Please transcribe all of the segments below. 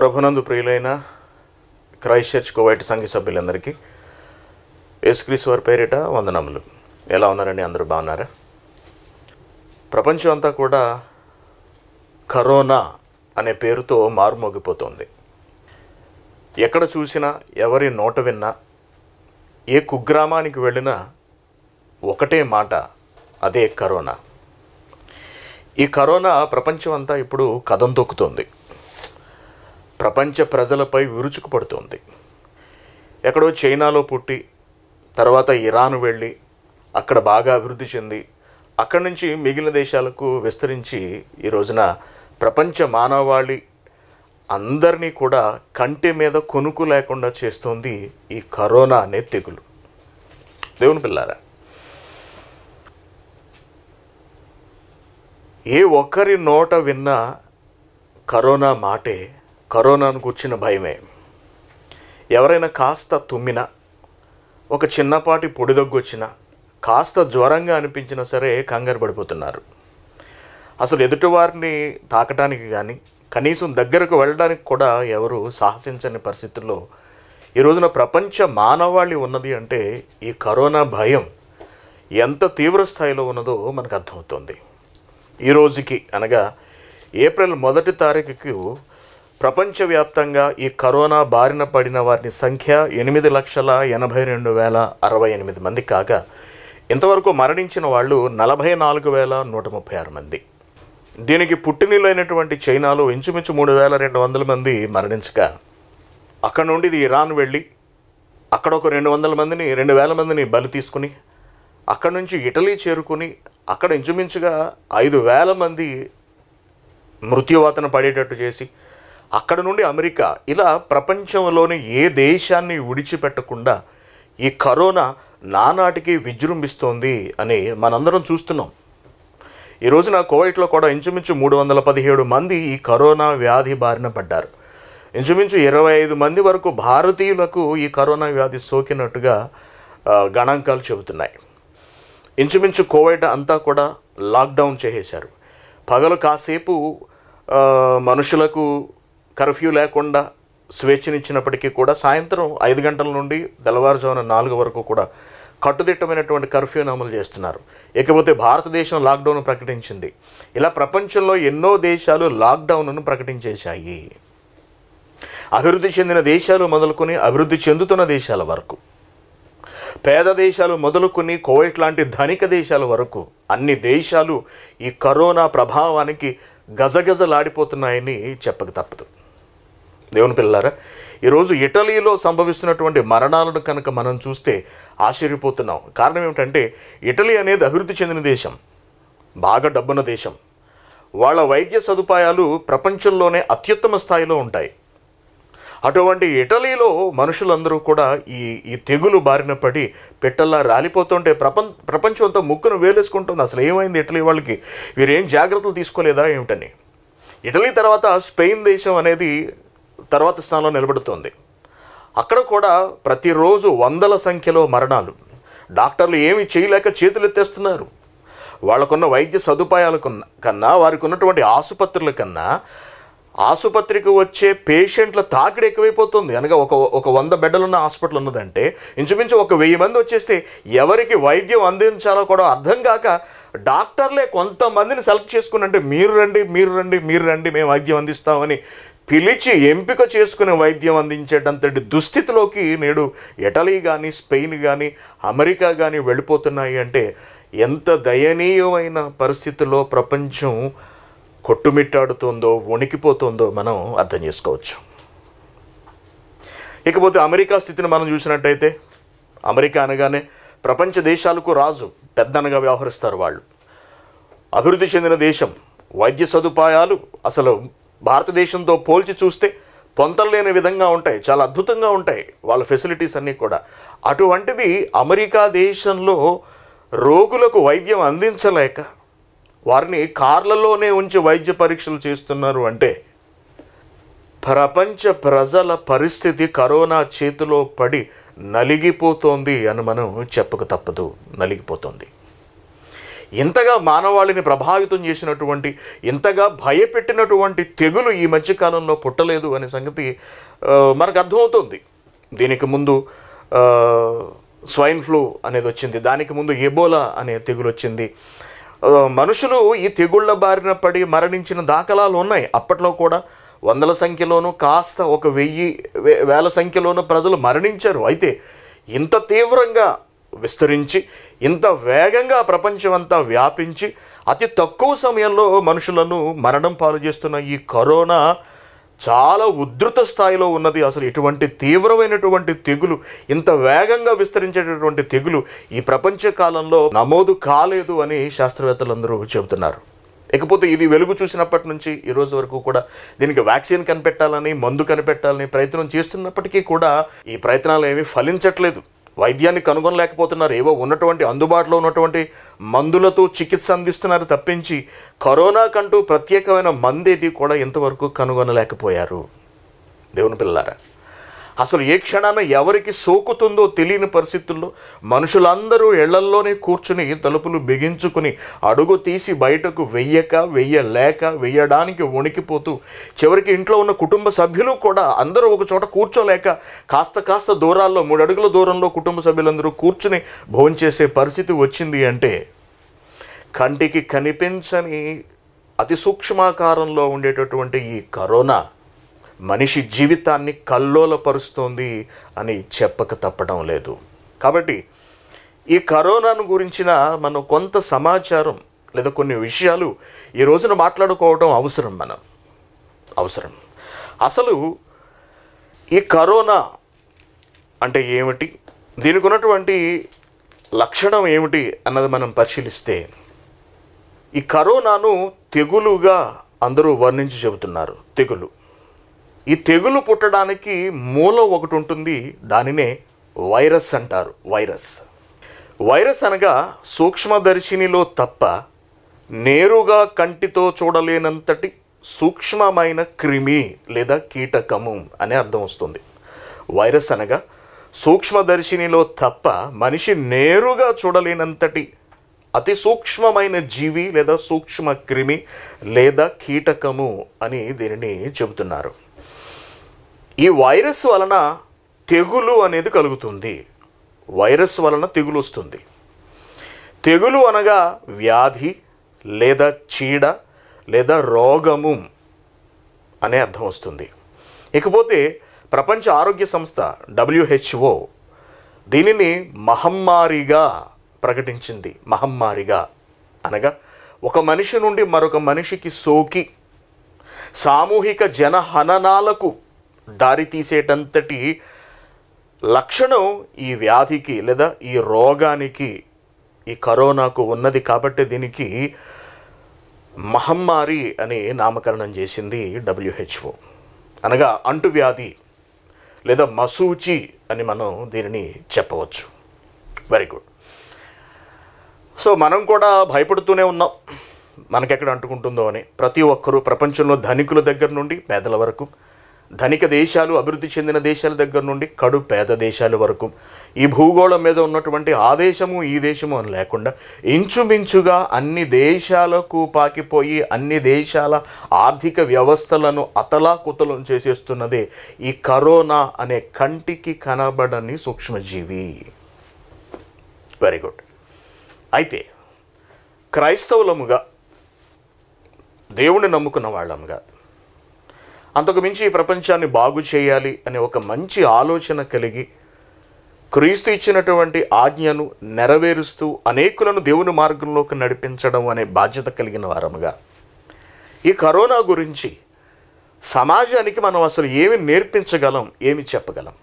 ప్రభునందు ప్రియులైన Christ church Kuwait సంఘ సభ్యులందరికీ యేసుక్రీస్తు వారి పేరిట వందనములు ఎలా ఉన్నారండి అందరూ బాగున్నారా ప్రపంచం అంతా కూడా కరోనా అనే పేరుతో మారుమోగిపోతుంది ఎక్కడ చూసినా ఎవరి నోట విన్నా ఏ కుగ్రామానికి వెళ్ళినా ఒకటే మాట అదే కరోనా ఈ కరోనా ప్రపంచం అంతా ఇప్పుడు కదం తొక్కుతోంది ప్రపంచ ప్రజలపై విరుచుకుపడుతోంది ఎక్కడో చైనాలో పుట్టి తర్వాత ఇరాన్ వెళ్ళి అక్కడ బాగా అభివృద్ధి చెంది అక్కడి నుంచి మిగిలిన దేశాలకు విస్తరించి ఈ రోజున ప్రపంచ మానవాళి అందరినీ కూడా కంటి మీద కొనుక్కు లేకుండా చేస్తోంది ఈ కరోనా అనే తెగులు దేవుని పిల్లారా ఏ ఒక్కరి నోట విన్నా కరోనా మాటే కరోనాను కూర్చిన భయమే ఎవరైనా కాస్త తుమ్మినా ఒక చిన్నపాటి పొడిదొగ్గు వచ్చినా కాస్త జ్వరంగా అనిపించినా సరే కంగారు పడిపోతున్నారు అసలు ఎదుటివారిని తాకటానికి కానీ కనీసం దగ్గరకు వెళ్ళడానికి కూడా ఎవరు సాహసించని పరిస్థితుల్లో ఈ రోజున ప్రపంచ మానవాళి ఉన్నది అంటే ఈ కరోనా భయం ఎంత తీవ్ర స్థాయిలో ఉన్నదో మనకు అర్థమవుతుంది ఈ రోజుకి అనగా ఏప్రిల్ మొదటి తారీఖుకు ప్రపంచవ్యాప్తంగా ఈ కరోనా బారిన పడిన వారి సంఖ్య ఎనిమిది లక్షల ఎనభై రెండు వేల అరవై ఎనిమిది మంది కాగా ఇంతవరకు మరణించిన వాళ్ళు నలభై నాలుగు వేల నూట ముప్పై ఆరు మంది దీనికి పుట్టినిలైనటువంటి చైనాలో ఇంచుమించు మూడు వేల రెండు వందల మంది మరణించగా అక్కడ నుండి ఇది ఇరాన్ వెళ్ళి అక్కడ ఒక రెండు వందల మందిని రెండు వేల మందిని బలి తీసుకుని అక్కడ నుంచి ఇటలీ చేరుకుని అక్కడ ఇంచుమించుగా ఐదు వేల మంది మృత్యువాతన పడేటట్టు చేసి అక్కడ నుండి అమెరికా ఇలా ప్రపంచంలోని ఏ దేశాన్ని విడిచిపెట్టకుండా ఈ కరోనా నానాటికి విజృంభిస్తోంది అని మనందరం చూస్తున్నాం ఈ రోజున కోవైట్లో కూడా ఇంచుమించు మూడు వందల పదిహేడు మంది ఈ కరోనా వ్యాధి బారిన పడ్డారు ఇంచుమించు ఇరవై ఐదు మంది వరకు భారతీయులకు ఈ కరోనా వ్యాధి సోకినట్టుగా ఆ, గణాంకాలు చెబుతున్నాయి ఇంచుమించు కోవిడ్ అంతా కూడా లాక్డౌన్ చేసేశారు పగలు కాసేపు ఆ, మనుషులకు కర్ఫ్యూ లేకుండా స్వేచ్ఛనిచ్చినప్పటికీ కూడా సాయంత్రం ఐదు గంటల నుండి తెల్లవారుజామున నాలుగు వరకు కూడా కట్టుదిట్టమైనటువంటి కర్ఫ్యూని అమలు చేస్తున్నారు ఇకపోతే భారతదేశం లాక్డౌన్ ప్రకటించింది ఇలా ప్రపంచంలో ఎన్నో దేశాలు లాక్డౌన్ను ప్రకటించేశాయి అభివృద్ధి చెందిన దేశాలు మొదలుకొని అభివృద్ధి చెందుతున్న దేశాల వరకు పేద దేశాలు మొదలుకొని కోవైట్ లాంటి ధనిక దేశాల వరకు అన్ని దేశాలు ఈ కరోనా ప్రభావానికి గజగజలాడిపోతున్నాయని చెప్పక తప్పదు దేవుని పిల్లారా ఈరోజు ఇటలీలో సంభవిస్తున్నటువంటి మరణాలను కనుక మనం చూస్తే ఆశ్చర్యపోతున్నాం కారణం ఏమిటంటే ఇటలీ అనేది అభివృద్ధి చెందిన దేశం బాగా డబ్బున్న దేశం వాళ్ళ వైద్య సదుపాయాలు ప్రపంచంలోనే అత్యుత్తమ స్థాయిలో ఉంటాయి అటువంటి ఇటలీలో మనుషులందరూ కూడా ఈ ఈ తెగులు బారిన పడి పెట్టల్లా రాలిపోతుంటే ప్రపంచ ప్రపంచం అంతా ముక్కును వేలేసుకుంటుంది అసలు ఏమైంది ఇటలీ వాళ్ళకి వీరేం జాగ్రత్తలు తీసుకోలేదా ఏమిటని ఇటలీ తర్వాత స్పెయిన్ దేశం అనేది తర్వాత స్థానంలో నిలబడుతోంది అక్కడ కూడా ప్రతిరోజు వందల సంఖ్యలో మరణాలు డాక్టర్లు ఏమి చేయలేక చేతులు ఎత్తేస్తున్నారు వాళ్ళకున్న వైద్య సదుపాయాల కన్నా- కన్నా వారికి ఉన్నటువంటి ఆసుపత్రుల కన్నా ఆసుపత్రికి వచ్చే పేషెంట్ల తాకిడి ఎక్కువైపోతుంది అనగా ఒక ఒక వంద బెడ్డలున్న హాస్పిటల్ ఉన్నదంటే ఇంచుమించు ఒక వెయ్యి మంది వచ్చేస్తే ఎవరికి వైద్యం అందించాలో కూడా అర్థం కాక డాక్టర్లే కొంతమందిని సెలెక్ట్ చేసుకుని అంటే మీరు రండి మీరు రండి మీరు రండి మేము వైద్యం అందిస్తామని పిలిచి ఎంపిక చేసుకుని వైద్యం అందించేటంతటి దుస్థితిలోకి నేడు ఇటలీ కానీ స్పెయిన్ కానీ అమెరికా కానీ వెళ్ళిపోతున్నాయి అంటే ఎంత దయనీయమైన పరిస్థితుల్లో ప్రపంచం కొట్టుమిట్టాడుతుందో వణికిపోతుందో మనం అర్థం చేసుకోవచ్చు ఇకపోతే అమెరికా స్థితిని మనం చూసినట్టయితే అమెరికా అనగానే ప్రపంచ దేశాలకు రాజు పెద్దనగా వ్యవహరిస్తారు వాళ్ళు అభివృద్ధి చెందిన దేశం వైద్య సదుపాయాలు అసలు భారతదేశంతో పోల్చి చూస్తే పొంతలేని విధంగా ఉంటాయి చాలా అద్భుతంగా ఉంటాయి వాళ్ళ ఫెసిలిటీస్ అన్నీ కూడా అటువంటిది అమెరికా దేశంలో రోగులకు వైద్యం అందించలేక వారిని కార్లలోనే ఉంచి వైద్య పరీక్షలు చేస్తున్నారు అంటే ప్రపంచ ప్రజల పరిస్థితి కరోనా చేతిలో పడి నలిగిపోతోంది అని మనం చెప్పక తప్పదు నలిగిపోతుంది ఇంతగా మానవాళిని ప్రభావితం చేసినటువంటి ఇంతగా భయపెట్టినటువంటి తెగులు ఈ మధ్యకాలంలో పుట్టలేదు అనే సంగతి ఆ, మనకు అర్థమవుతుంది దీనికి ముందు ఆ, స్వైన్ ఫ్లూ అనేది వచ్చింది దానికి ముందు ఎబోలా అనే తెగులు వచ్చింది ఆ, మనుషులు ఈ తెగుళ్ళ బారిన పడి మరణించిన దాఖలాలు ఉన్నాయి అప్పట్లో కూడా వందల సంఖ్యలోనూ కాస్త ఒక వెయ్యి వే- వేల సంఖ్యలోనూ ప్రజలు మరణించారు అయితే ఇంత తీవ్రంగా విస్తరించి ఇంత వేగంగా ప్రపంచమంతా వ్యాపించి అతి తక్కువ సమయంలో మనుషులను మరణం పాలు చేస్తున్న ఈ కరోనా చాలా ఉధృత స్థాయిలో ఉన్నది అసలు ఇటువంటి తీవ్రమైనటువంటి తెగులు ఇంత వేగంగా విస్తరించేటటువంటి తెగులు ఈ ప్రపంచ కాలంలో నమోదు కాలేదు అని శాస్త్రవేత్తలందరూ చెబుతున్నారు ఇకపోతే ఇది వెలుగు చూసినప్పటి నుంచి ఈ రోజు వరకు కూడా దీనికి వ్యాక్సిన్ కనిపెట్టాలని మందు కనిపెట్టాలని ప్రయత్నం చేస్తున్నప్పటికీ కూడా ఈ ప్రయత్నాలు ఏమీ ఫలించట్లేదు వైద్యాన్ని కనుగొనలేకపోతున్నారు ఏవో ఉన్నటువంటి అందుబాటులో ఉన్నటువంటి మందులతో చికిత్స అందిస్తున్నారు తప్పించి కరోనా కంటూ ప్రత్యేకమైన మందేది కూడా ఇంతవరకు కనుగొనలేకపోయారు దేవుని పిల్లారా అసలు ఏ క్షణాన ఎవరికి సోకుతుందో తెలియని పరిస్థితుల్లో మనుషులందరూ ఇళ్లల్లోనే కూర్చుని తలుపులు బిగించుకుని అడుగు తీసి బయటకు వెయ్యక వెయ్యలేక వెయ్యడానికి వణికిపోతూ చివరికి ఇంట్లో ఉన్న కుటుంబ సభ్యులు కూడా అందరూ ఒక చోట కూర్చోలేక కాస్త కాస్త దూరాల్లో మూడు అడుగుల దూరంలో కుటుంబ సభ్యులందరూ కూర్చుని భోంచేసే పరిస్థితి వచ్చింది అంటే కంటికి కనిపించని అతి సూక్ష్మాకారంలో ఉండేటటువంటి ఈ కరోనా మనిషి జీవితాన్ని కల్లోలపరుస్తోంది అని చెప్పక తప్పడం లేదు కాబట్టి ఈ కరోనాను గురించిన మనం కొంత సమాచారం లేదా కొన్ని విషయాలు ఈ రోజున మాట్లాడుకోవడం అవసరం మనం అవసరం అసలు ఈ కరోనా అంటే ఏమిటి దీనికి ఉన్నటువంటి లక్షణం ఏమిటి అన్నది మనం పరిశీలిస్తే ఈ కరోనాను తెగులుగా అందరూ వర్ణించి చెబుతున్నారు తెగులు ఈ తెగులు పుట్టడానికి మూలం ఒకటి ఉంటుంది దానినే వైరస్ అంటారు వైరస్ వైరస్ అనగా సూక్ష్మదర్శినిలో తప్ప నేరుగా కంటితో చూడలేనంతటి సూక్ష్మమైన క్రిమి లేదా కీటకము అనే అర్థం వస్తుంది వైరస్ అనగా సూక్ష్మదర్శినిలో తప్ప మనిషి నేరుగా చూడలేనంతటి అతి సూక్ష్మమైన జీవి లేదా సూక్ష్మ క్రిమి లేదా కీటకము అని దీనిని చెబుతున్నారు ఈ వైరస్ వలన తెగులు అనేది కలుగుతుంది వైరస్ వలన తెగులు వస్తుంది తెగులు అనగా వ్యాధి లేదా చీడ లేదా రోగము అనే అర్థం వస్తుంది ఇకపోతే ప్రపంచ ఆరోగ్య సంస్థ డబ్ల్యూహెచ్ఓ దీనిని మహమ్మారిగా ప్రకటించింది మహమ్మారిగా అనగా ఒక మనిషి నుండి మరొక మనిషికి సోకి సామూహిక జనహననాలకు దారితీసేటంతటి లక్షణం ఈ వ్యాధికి లేదా ఈ రోగానికి ఈ కరోనాకు ఉన్నది కాబట్టి దీనికి మహమ్మారి అని నామకరణం చేసింది డబ్ల్యూహెచ్ఓ అనగా అంటువ్యాధి లేదా మసూచి అని మనం దీనిని చెప్పవచ్చు వెరీ గుడ్ సో మనం కూడా భయపడుతూనే ఉన్నాం మనకెక్కడ అంటుకుంటుందో అని ప్రతి ఒక్కరూ ప్రపంచంలో ధనికుల దగ్గర నుండి పేదల వరకు ధనిక దేశాలు అభివృద్ధి చెందిన దేశాల దగ్గర నుండి కడు పేద దేశాల వరకు ఈ భూగోళం మీద ఉన్నటువంటి ఆ దేశము ఈ దేశము అని లేకుండా ఇంచుమించుగా అన్ని దేశాలకు పాకిపోయి అన్ని దేశాల ఆర్థిక వ్యవస్థలను అతలాకుతలం చేసేస్తున్నదే ఈ కరోనా అనే కంటికి కనబడని సూక్ష్మజీవి వెరీ గుడ్ అయితే క్రైస్తవులముగా దేవుణ్ణి నమ్ముకున్న వాళ్ళముగా అంతకు మించి ఈ ప్రపంచాన్ని బాగు చేయాలి అనే ఒక మంచి ఆలోచన కలిగి క్రీస్తు ఇచ్చినటువంటి ఆజ్ఞను నెరవేరుస్తూ అనేకులను దేవుని మార్గంలోకి నడిపించడం అనే బాధ్యత కలిగిన వారముగా ఈ కరోనా గురించి సమాజానికి మనం అసలు ఏమి నేర్పించగలం ఏమి చెప్పగలం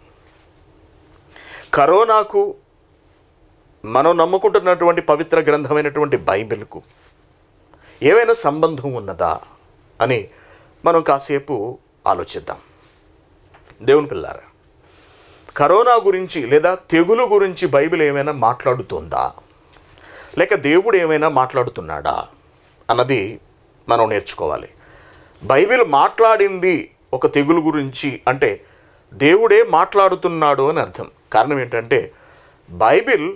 కరోనాకు మనం నమ్ముకుంటున్నటువంటి పవిత్ర గ్రంథమైనటువంటి బైబిల్కు ఏమైనా సంబంధం ఉన్నదా అని మనం కాసేపు ఆలోచిద్దాం దేవుని పిల్లారా కరోనా గురించి లేదా తెగులు గురించి బైబిల్ ఏమైనా మాట్లాడుతుందా లేక దేవుడు ఏమైనా మాట్లాడుతున్నాడా అన్నది మనం నేర్చుకోవాలి బైబిల్ మాట్లాడింది ఒక తెగులు గురించి అంటే దేవుడే మాట్లాడుతున్నాడు అని అర్థం కారణం ఏంటంటే బైబిల్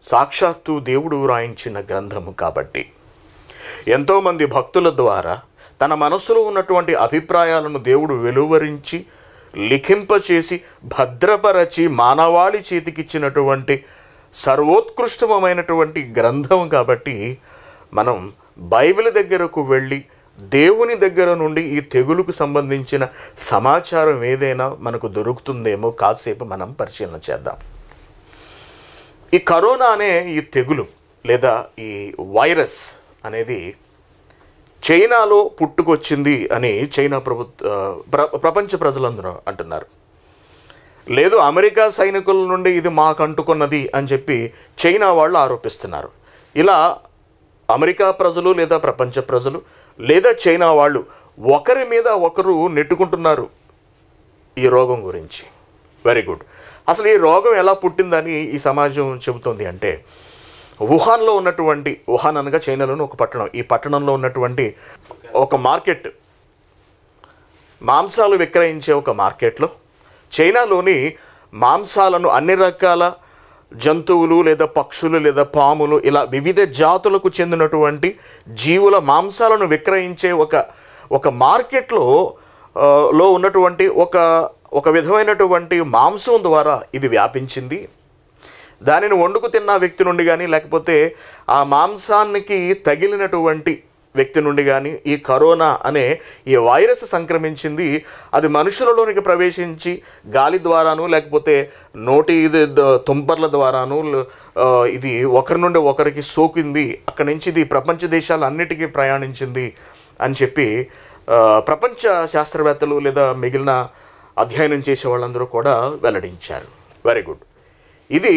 సాక్షాత్తు దేవుడు రాయించిన గ్రంథము కాబట్టి ఎంతోమంది భక్తుల ద్వారా తన మనసులో ఉన్నటువంటి అభిప్రాయాలను దేవుడు వెలువరించి లిఖింపచేసి భద్రపరచి మానవాళి చేతికిచ్చినటువంటి సర్వోత్కృష్టమైనటువంటి గ్రంథం కాబట్టి మనం బైబిల్ దగ్గరకు వెళ్ళి దేవుని దగ్గర నుండి ఈ తెగులుకు సంబంధించిన సమాచారం ఏదైనా మనకు దొరుకుతుందేమో కాసేపు మనం పరిశీలన చేద్దాం ఈ కరోనా అనే ఈ తెగులు లేదా ఈ వైరస్ అనేది చైనాలో పుట్టుకొచ్చింది అని చైనా ప్రభుత్వ ప్ర ప్రపంచ ప్రజలందరూ అంటున్నారు లేదు అమెరికా సైనికుల నుండి ఇది మాకు అంటుకున్నది అని చెప్పి చైనా వాళ్ళు ఆరోపిస్తున్నారు ఇలా అమెరికా ప్రజలు లేదా ప్రపంచ ప్రజలు లేదా చైనా వాళ్ళు ఒకరి మీద ఒకరు నెట్టుకుంటున్నారు ఈ రోగం గురించి వెరీ గుడ్ అసలు ఈ రోగం ఎలా పుట్టిందని ఈ సమాజం చెబుతోంది అంటే వుహాన్లో ఉన్నటువంటి వుహాన్ అనగా చైనాలోని ఒక పట్టణం ఈ పట్టణంలో ఉన్నటువంటి ఒక మార్కెట్ మాంసాలు విక్రయించే ఒక మార్కెట్లో చైనాలోని మాంసాలను అన్ని రకాల జంతువులు లేదా పక్షులు లేదా పాములు ఇలా వివిధ జాతులకు చెందినటువంటి జీవుల మాంసాలను విక్రయించే ఒక ఒక మార్కెట్లో ఆ, లో ఉన్నటువంటి ఒక ఒక విధమైనటువంటి మాంసం ద్వారా ఇది వ్యాపించింది దానిని వండుకు తిన్న వ్యక్తి నుండి కానీ లేకపోతే ఆ మాంసానికి తగిలినటువంటి వ్యక్తి నుండి కానీ ఈ కరోనా అనే ఈ వైరస్ సంక్రమించింది అది మనుషులలోనికి ప్రవేశించి గాలి ద్వారాను లేకపోతే నోటి ఇది ద- తుంపర్ల ద్వారాను ల- ఆ, ఇది ఒకరి నుండి ఒకరికి సోకింది అక్కడి నుంచి ఇది ప్రపంచ దేశాలన్నిటికీ ప్రయాణించింది అని చెప్పి ఆ, ప్రపంచ శాస్త్రవేత్తలు లేదా మిగిలిన అధ్యయనం చేసే వాళ్ళందరూ కూడా వెల్లడించారు వెరీ గుడ్ ఇది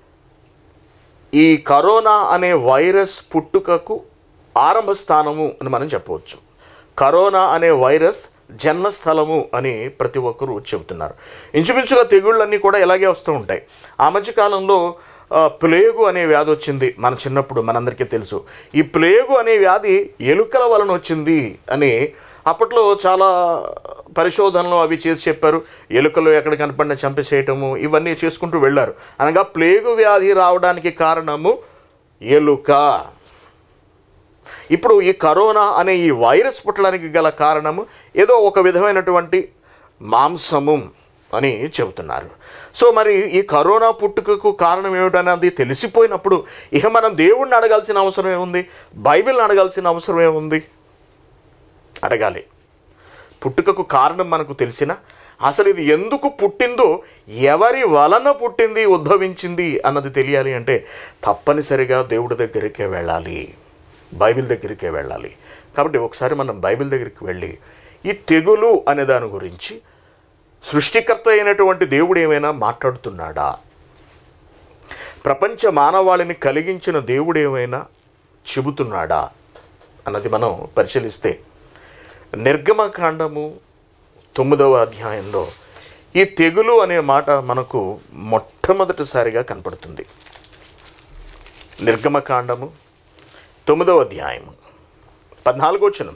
ఈ కరోనా అనే వైరస్ పుట్టుకకు ఆరంభ స్థానము అని మనం చెప్పవచ్చు కరోనా అనే వైరస్ జన్మస్థలము అని ప్రతి ఒక్కరూ చెబుతున్నారు ఇంచుమించుగా తెగుళ్ళన్నీ కూడా ఇలాగే వస్తూ ఉంటాయి ఆ మధ్యకాలంలో ఆ, ప్లేగు అనే వ్యాధి వచ్చింది మన చిన్నప్పుడు మనందరికీ తెలుసు ఈ ప్లేగు అనే వ్యాధి ఎలుకల వలన వచ్చింది అని అప్పట్లో చాలా పరిశోధనలు అవి చేసి చెప్పారు ఎలుకలు ఎక్కడ కనపడిన చంపేసేయటము ఇవన్నీ చేసుకుంటూ వెళ్ళారు అనగా ప్లేగు వ్యాధి రావడానికి కారణము ఎలుక ఇప్పుడు ఈ కరోనా అనే ఈ వైరస్ పుట్టడానికి గల కారణము ఏదో ఒక విధమైనటువంటి మాంసము అని చెబుతున్నారు సో మరి ఈ కరోనా పుట్టుకకు కారణం ఏమిటనేది తెలిసిపోయినప్పుడు ఇక మనం దేవుణ్ణి అడగాల్సిన అవసరం ఏముంది బైబిల్ని అడగాల్సిన అవసరం ఏముంది అడగాలి పుట్టుకకు కారణం మనకు తెలిసిన అసలు ఇది ఎందుకు పుట్టిందో ఎవరి వలన పుట్టింది ఉద్భవించింది అన్నది తెలియాలి అంటే తప్పనిసరిగా దేవుడి దగ్గరికే వెళ్ళాలి బైబిల్ దగ్గరికే వెళ్ళాలి కాబట్టి ఒకసారి మనం బైబిల్ దగ్గరికి వెళ్ళి ఈ తెగులు అనే దాని గురించి సృష్టికర్త అయినటువంటి దేవుడు ఏమైనా మాట్లాడుతున్నాడా ప్రపంచ మానవాళిని కలిగించిన దేవుడు ఏమైనా చెబుతున్నాడా అన్నది మనం పరిశీలిస్తే నిర్గమకాండము తొమ్మిదవ అధ్యాయంలో ఈ తెగులు అనే మాట మనకు మొట్టమొదటిసారిగా కనపడుతుంది నిర్గమకాండము తొమ్మిదవ అధ్యాయము పద్నాలుగో వచనం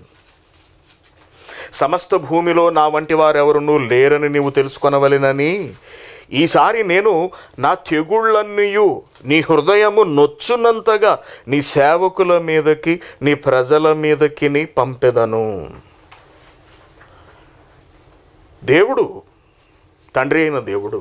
సమస్త భూమిలో నా వంటి వారెవరునూ లేరని నీవు తెలుసుకొనవలెనని ఈసారి నేను నా తెగుళ్ళన్నీయు నీ హృదయము నొచ్చునంతగా నీ సేవకుల మీదకి నీ ప్రజల మీదకి నీ పంపెదను దేవుడు తండ్రి అయిన దేవుడు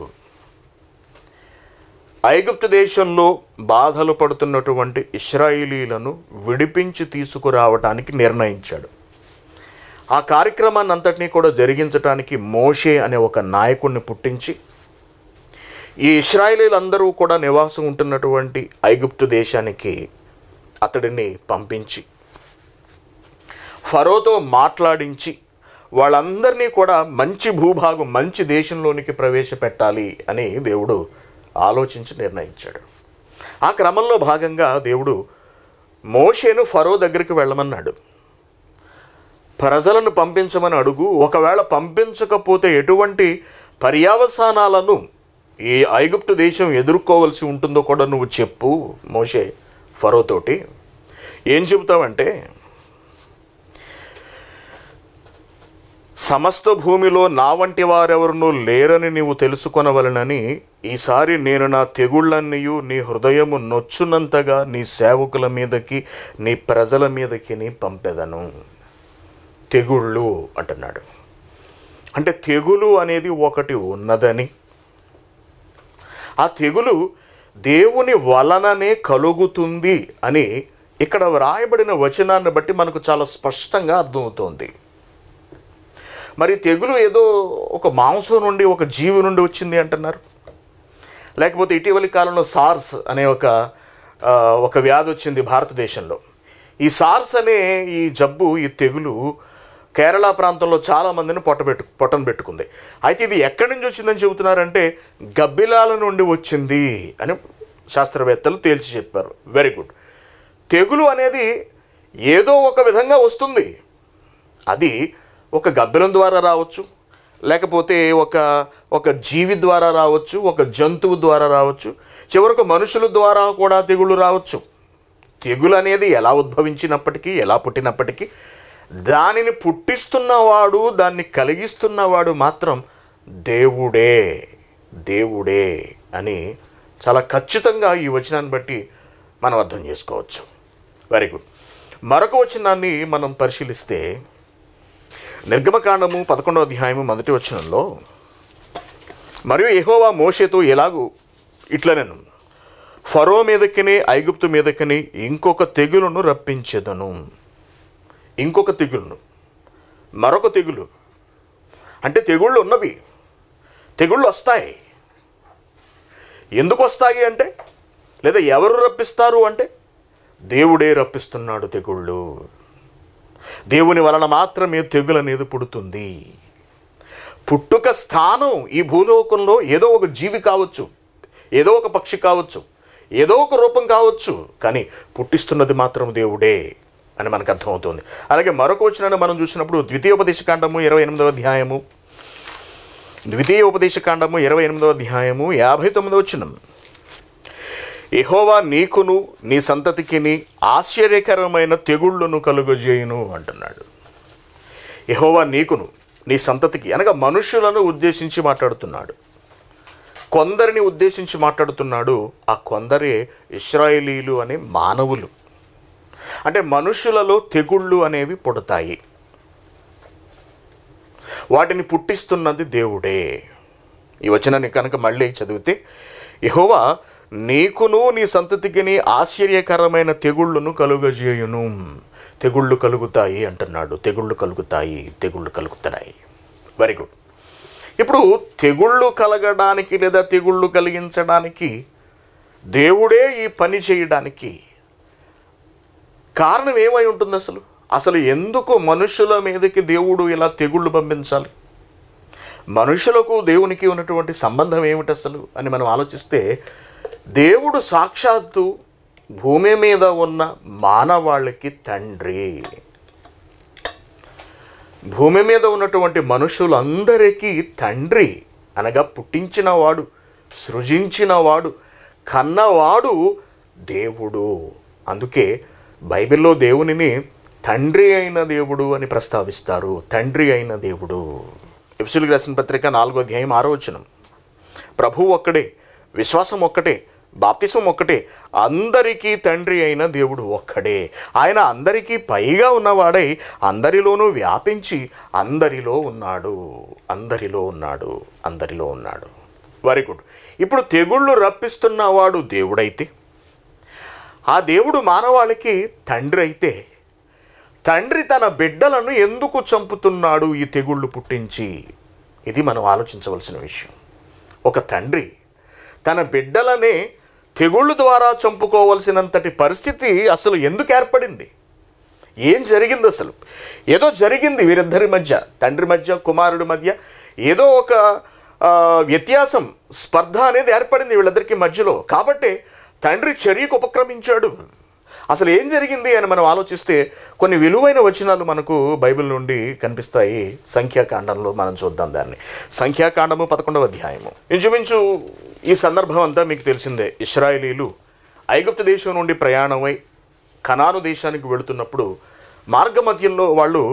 ఐగుప్తు దేశంలో బాధలు పడుతున్నటువంటి ఇస్రాయిలీలను విడిపించి తీసుకురావటానికి నిర్ణయించాడు ఆ కార్యక్రమాన్ని అంతటినీ కూడా జరిగించడానికి మోషే అనే ఒక నాయకుడిని పుట్టించి ఈ ఇస్రాయేలీలందరూ కూడా నివాసం ఉంటున్నటువంటి ఐగుప్తు దేశానికి అతడిని పంపించి ఫరోతో మాట్లాడించి వాళ్ళందరినీ కూడా మంచి భూభాగం మంచి దేశంలోనికి ప్రవేశపెట్టాలి అని దేవుడు ఆలోచించి నిర్ణయించాడు ఆ క్రమంలో భాగంగా దేవుడు మోషేను ఫరో దగ్గరికి వెళ్ళమన్నాడు ప్రజలను పంపించమని అడుగు ఒకవేళ పంపించకపోతే ఎటువంటి పర్యావసానాలను ఈ ఐగుప్తు దేశం ఎదుర్కోవలసి ఉంటుందో కూడా నువ్వు చెప్పు మోషే ఫరోతోటి ఏం చెబుతావంటే సమస్త భూమిలో నా వంటి వారెవరునూ లేరని నీవు తెలుసుకొనవలనని ఈసారి నేను నా తెగుళ్ళన్నీయు నీ హృదయము నొచ్చునంతగా నీ సేవకుల మీదకి నీ ప్రజల మీదకి నీ పంపెదను తెగుళ్ళు అంటున్నాడు అంటే తెగులు అనేది ఒకటి ఉన్నదని ఆ తెగులు దేవుని వలననే కలుగుతుంది అని ఇక్కడ వ్రాయబడిన వచనాన్ని బట్టి మనకు చాలా స్పష్టంగా అర్థమవుతోంది మరి తెగులు ఏదో ఒక మాంసం నుండి ఒక జీవి నుండి వచ్చింది అంటున్నారు లేకపోతే ఇటీవలి కాలంలో సార్స్ అనే ఒక ఆ, ఒక వ్యాధి వచ్చింది భారతదేశంలో ఈ సార్స్ అనే ఈ జబ్బు ఈ తెగులు కేరళ ప్రాంతంలో చాలా మందిని పొట్టబెట్టు పొట్టను పెట్టుకుంది అయితే ఇది ఎక్కడి నుంచి వచ్చిందని చెబుతున్నారంటే గబ్బిలాల నుండి వచ్చింది అని శాస్త్రవేత్తలు తేల్చి చెప్పారు వెరీ గుడ్ తెగులు అనేది ఏదో ఒక విధంగా వస్తుంది అది ఒక గబ్బిలం ద్వారా రావచ్చు లేకపోతే ఒక ఒక జీవి ద్వారా రావచ్చు ఒక జంతువు ద్వారా రావచ్చు చివరకు మనుషుల ద్వారా కూడా తెగులు రావచ్చు తెగులు అనేది ఎలా ఉద్భవించినప్పటికీ ఎలా పుట్టినప్పటికీ దానిని పుట్టిస్తున్నవాడు దాన్ని కలిగిస్తున్నవాడు మాత్రం దేవుడే దేవుడే అని చాలా ఖచ్చితంగా ఈ వచనాన్ని బట్టి మనం అర్థం చేసుకోవచ్చు వెరీ గుడ్ మరొక వచనాన్ని మనం పరిశీలిస్తే నిర్గమకాండము పదకొండవ అధ్యాయము మొదటి వచనంలో మరియు యెహోవా మోషేతో ఎలాగూ ఇట్లనెను ఫరో మీదకిని ఐగుప్తు మీదకిని ఇంకొక తెగులును రప్పించెదను ఇంకొక తెగులును మరొక తెగులు అంటే తెగుళ్ళు ఉన్నవి తెగుళ్ళు వస్తాయి ఎందుకు వస్తాయి అంటే లేదా ఎవరు రప్పిస్తారు అంటే దేవుడే రప్పిస్తున్నాడు తెగుళ్ళు దేవుని వలన మాత్రమే తెగులు అనేది పుడుతుంది పుట్టుక స్థానం ఈ భూలోకంలో ఏదో ఒక జీవి కావచ్చు ఏదో ఒక పక్షి కావచ్చు ఏదో ఒక రూపం కావచ్చు కానీ పుట్టిస్తున్నది మాత్రం దేవుడే అని మనకు అర్థమవుతుంది అలాగే మరొక వచనాన్ని మనం చూసినప్పుడు ద్వితీయోపదేశకాండము ఇరవై ఎనిమిదవ అధ్యాయము ద్వితీయ ఉపదేశకాండము ఇరవై ఎనిమిదవ అధ్యాయము యాభై తొమ్మిదవ వచనం యెహోవా నీకును నీ సంతతికిని ఆశ్చర్యకరమైన తెగుళ్ళను కలుగజేయును అంటున్నాడు యెహోవా నీకును నీ సంతతికి అనగా మనుషులను ఉద్దేశించి మాట్లాడుతున్నాడు కొందరిని ఉద్దేశించి మాట్లాడుతున్నాడు ఆ కొందరే ఇస్రాయేలీలు అనే మానవులు అంటే మనుషులలో తెగుళ్ళు అనేవి పుడతాయి వాటిని పుట్టిస్తున్నది దేవుడే ఈ వచనాన్ని కనుక మళ్ళీ చదివితే యెహోవా నీకును నీ సంతతికిని ఆశ్చర్యకరమైన తెగుళ్ళను కలుగజేయును తెగుళ్ళు కలుగుతాయి అంటున్నాడు తెగుళ్ళు కలుగుతాయి తెగుళ్ళు కలుగుతున్నాయి వెరీ గుడ్ ఇప్పుడు తెగుళ్ళు కలగడానికి లేదా తెగుళ్ళు కలిగించడానికి దేవుడే ఈ పని చేయడానికి కారణం ఏమై ఉంటుంది అసలు అసలు ఎందుకు మనుషుల మీదకి దేవుడు ఇలా తెగుళ్ళు పంపించాలి మనుషులకు దేవునికి ఉన్నటువంటి సంబంధం ఏమిటి అసలు అని మనం ఆలోచిస్తే దేవుడు సాక్షాత్తు భూమి మీద ఉన్న మానవాళికి తండ్రి భూమి మీద ఉన్నటువంటి మనుషులందరికీ తండ్రి అనగా పుట్టించినవాడు సృజించినవాడు కన్నవాడు దేవుడు అందుకే బైబిల్లో దేవునిని తండ్రి అయిన దేవుడు అని ప్రస్తావిస్తారు తండ్రి అయిన దేవుడు ఎఫ్సులకు రాసిన పత్రిక నాలుగో అధ్యాయం ఆరో వచనం ప్రభు ఒక్కడే విశ్వాసం ఒక్కటే బాప్తిసం ఒక్కటే అందరికీ తండ్రి అయిన దేవుడు ఒక్కడే ఆయన అందరికీ పైగా ఉన్నవాడై అందరిలోనూ వ్యాపించి అందరిలో ఉన్నాడు అందరిలో ఉన్నాడు అందరిలో ఉన్నాడు వెరీ గుడ్ ఇప్పుడు తెగుళ్ళు రప్పిస్తున్నవాడు దేవుడైతే ఆ దేవుడు మానవాళికి తండ్రి అయితే తండ్రి తన బిడ్డలను ఎందుకు చంపుతున్నాడు ఈ తెగుళ్ళు పుట్టించి ఇది మనం ఆలోచించవలసిన విషయం ఒక తండ్రి తన బిడ్డలనే తెగుళ్ళు ద్వారా చంపుకోవలసినంతటి పరిస్థితి అసలు ఎందుకు ఏర్పడింది ఏం జరిగింది అసలు ఏదో జరిగింది వీరిద్దరి మధ్య తండ్రి మధ్య కుమారుడి మధ్య ఏదో ఒక ఆ, వ్యత్యాసం స్పర్ధ అనేది ఏర్పడింది వీళ్ళిద్దరికి మధ్యలో కాబట్టి తండ్రి చర్యకు ఉపక్రమించాడు అసలు ఏం జరిగింది అని మనం ఆలోచిస్తే కొన్ని విలువైన వచనాలు మనకు బైబిల్ నుండి కనిపిస్తాయి సంఖ్యాకాండంలో మనం చూద్దాం దాన్ని సంఖ్యాకాండము పదకొండవ అధ్యాయము ఇంచుమించు ఈ సందర్భం అంతా మీకు తెలిసిందే ఇస్రాయేలీలు ఐగుప్తు దేశం నుండి ప్రయాణమై కనాను దేశానికి వెళుతున్నప్పుడు మార్గ మధ్యంలో వాళ్ళు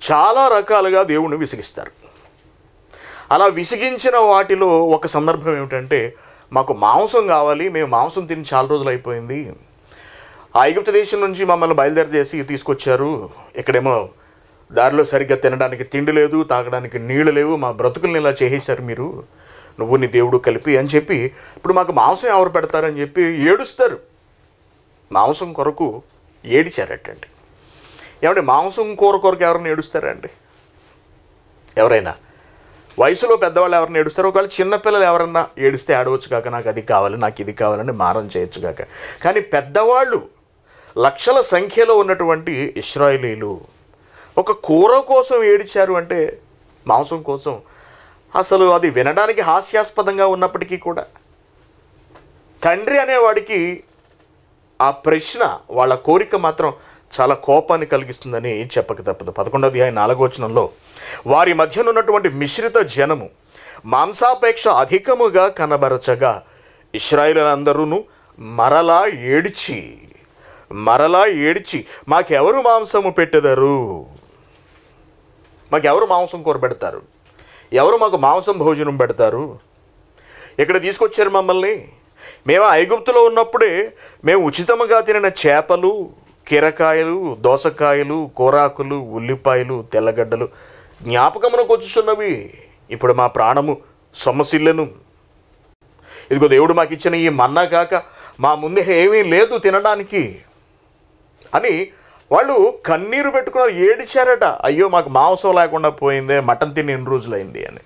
చాలా రకాలుగా దేవుణ్ణి విసిగిస్తారు అలా విసిగించిన వాటిలో ఒక సందర్భం ఏమిటంటే మాకు మాంసం కావాలి మేము మాంసం తిని చాలా రోజులు అయిపోయింది ఆ ఐగుప్తు దేశం నుంచి మమ్మల్ని బయలుదేరి చేసి తీసుకొచ్చారు ఇక్కడేమో దారిలో సరిగ్గా తినడానికి తిండి లేదు తాగడానికి నీళ్లు లేవు మా బ్రతుకుల్ని ఇలా చేసేశారు మీరు నువ్వు నీ దేవుడు కలిపి అని చెప్పి ఇప్పుడు మాకు మాంసం ఎవరు పెడతారని చెప్పి ఏడుస్తారు మాంసం కొరకు ఏడిచారటండి ఏమంటే మాంసం కూర కొరకు ఎవరైనా ఏడుస్తారండి ఎవరైనా వయసులో పెద్దవాళ్ళు ఎవరైనా ఏడుస్తారు ఒకవేళ చిన్నపిల్లలు ఎవరన్నా ఏడిస్తే ఆడవచ్చు కాక నాకు అది కావాలి నాకు ఇది కావాలని మారం చేయొచ్చు కాక కానీ పెద్దవాళ్ళు లక్షల సంఖ్యలో ఉన్నటువంటి ఇస్రాయేలీలు ఒక కూర కోసం ఏడిచారు అంటే మాంసం కోసం అసలు అది వినడానికి హాస్యాస్పదంగా ఉన్నప్పటికీ కూడా తండ్రి అనేవాడికి ఆ ప్రశ్న వాళ్ళ కోరిక మాత్రం చాలా కోపాన్ని కలిగిస్తుందని చెప్పక తప్పదు పదకొండవ అధ్యాయం నాలుగో వచనంలో వారి మధ్యన ఉన్నటువంటి మిశ్రిత జనము మాంసాపేక్ష అధికముగా కనబరచగా ఇస్రాయిలందరూ మరలా ఏడిచి మరలా ఏడిచి మాకెవరు మాంసము పెట్టెదరు మాకెవరు మాంసం కూర పెడతారు ఎవరు మాకు మాంసం భోజనం పెడతారు ఇక్కడ తీసుకొచ్చారు మమ్మల్ని మేము ఐగుప్తులో ఉన్నప్పుడే మేము ఉచితముగా తినిన చేపలు కీరకాయలు దోసకాయలు కూరాకులు ఉల్లిపాయలు తెల్లగడ్డలు జ్ఞాపకమునకు వచ్చుచున్నవి ఇప్పుడు మా ప్రాణము సొమ్మసిల్లెను ఇదిగో దేవుడు మాకు ఇచ్చిన ఈ మన్నా కాక మా ముందే ఏమీ లేదు తినడానికి అని వాళ్ళు కన్నీరు పెట్టుకున్నారు ఏడిచారట అయ్యో మాకు మాంసం లేకుండా పోయిందే మటన్ తిని ఎన్ని రోజులైంది అని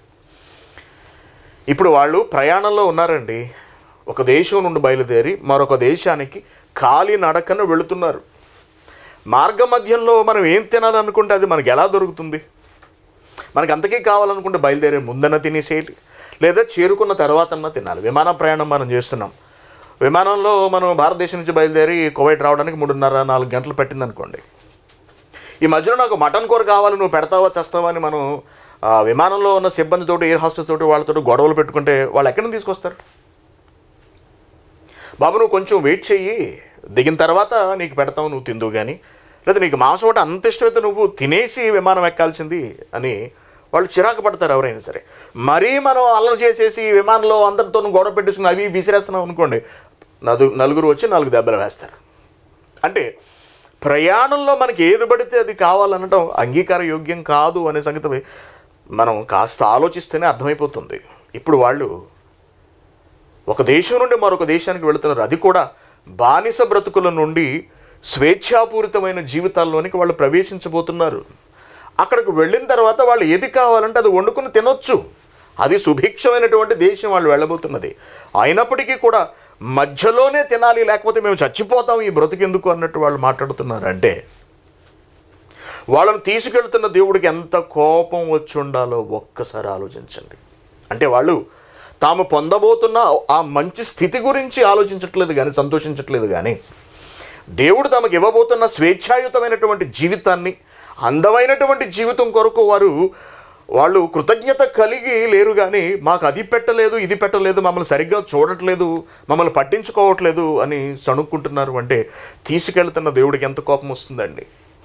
ఇప్పుడు వాళ్ళు ప్రయాణంలో ఉన్నారండి ఒక దేశం నుండి బయలుదేరి మరొక దేశానికి ఖాళీ నడకన వెళుతున్నారు మార్గ మధ్యంలో మనం ఏం తినాలనుకుంటే అది మనకి ఎలా దొరుకుతుంది మనకి అంతకీ కావాలనుకుంటే బయలుదేరే ముందన్న తినేసేయాలి లేదా చేరుకున్న తర్వాతన్నా తినాలి విమాన ప్రయాణం మనం చేస్తున్నాం విమానంలో మనం భారతదేశం నుంచి బయలుదేరి కువైట్ రావడానికి మూడున్నర నాలుగు గంటలు పట్టింది అనుకోండి ఈ మధ్యలో నాకు మటన్ కూర కావాలి నువ్వు పెడతావా చేస్తావా అని మనం ఆ, విమానంలో ఉన్న సిబ్బందితోటి ఎయిర్ హాస్టల్స్ తోటి వాళ్ళతో గొడవలు పెట్టుకుంటే వాళ్ళు ఎక్కడి నుంచి తీసుకొస్తారు బాబు నువ్వు కొంచెం వెయిట్ చెయ్యి దిగిన తర్వాత నీకు పెడతావు నువ్వు తిందువు కానీ లేదా నీకు మాంసం అంటే అంత ఇష్టమైతే నువ్వు తినేసి విమానం ఎక్కాల్సింది అని వాళ్ళు చిరాకు పడతారు ఎవరైనా సరే మరీ మనం అల్లరి చేసేసి విమానంలో అందరితో గొడవ పెట్టేసుకుని అవి విసిరేస్తున్నాం అనుకోండి నదు నలుగురు వచ్చి నాలుగు దెబ్బలు వేస్తారు అంటే ప్రయాణంలో మనకి ఏది పడితే అది కావాలనటం అంగీకార యోగ్యం కాదు అనే సంగతి మనం కాస్త ఆలోచిస్తేనే అర్థమైపోతుంది ఇప్పుడు వాళ్ళు ఒక దేశం నుండి మరొక దేశానికి వెళుతున్నారు అది కూడా బానిస బ్రతుకుల నుండి స్వేచ్ఛాపూరితమైన జీవితాల్లోనికి వాళ్ళు ప్రవేశించబోతున్నారు అక్కడికి వెళ్ళిన తర్వాత వాళ్ళు ఏది కావాలంటే అది వండుకొని తినొచ్చు అది సుభిక్షమైనటువంటి దేశం వాళ్ళు వెళ్ళబోతున్నది అయినప్పటికీ కూడా మధ్యలోనే తినాలి లేకపోతే మేము చచ్చిపోతాం ఈ బ్రతుకెందుకు అన్నట్టు వాళ్ళు మాట్లాడుతున్నారు అంటే వాళ్ళని తీసుకెళ్తున్న దేవుడికి ఎంత కోపం వచ్చి ఉండాలో ఒక్కసారి ఆలోచించండి అంటే వాళ్ళు తాము పొందబోతున్న ఆ మంచి స్థితి గురించి ఆలోచించట్లేదు కానీ సంతోషించట్లేదు కానీ దేవుడు తమకు ఇవ్వబోతున్న స్వేచ్ఛాయుతమైనటువంటి జీవితాన్ని అందమైనటువంటి జీవితం కొరకు వారు వాళ్ళు కృతజ్ఞత కలిగి లేరు కానీ మాకు అది పెట్టలేదు ఇది పెట్టలేదు మమ్మల్ని సరిగ్గా చూడట్లేదు మమ్మల్ని పట్టించుకోవట్లేదు అని సణుక్కుంటున్నారు అంటే తీసుకెళ్తున్న దేవుడికి ఎంత కోపం వస్తుందండి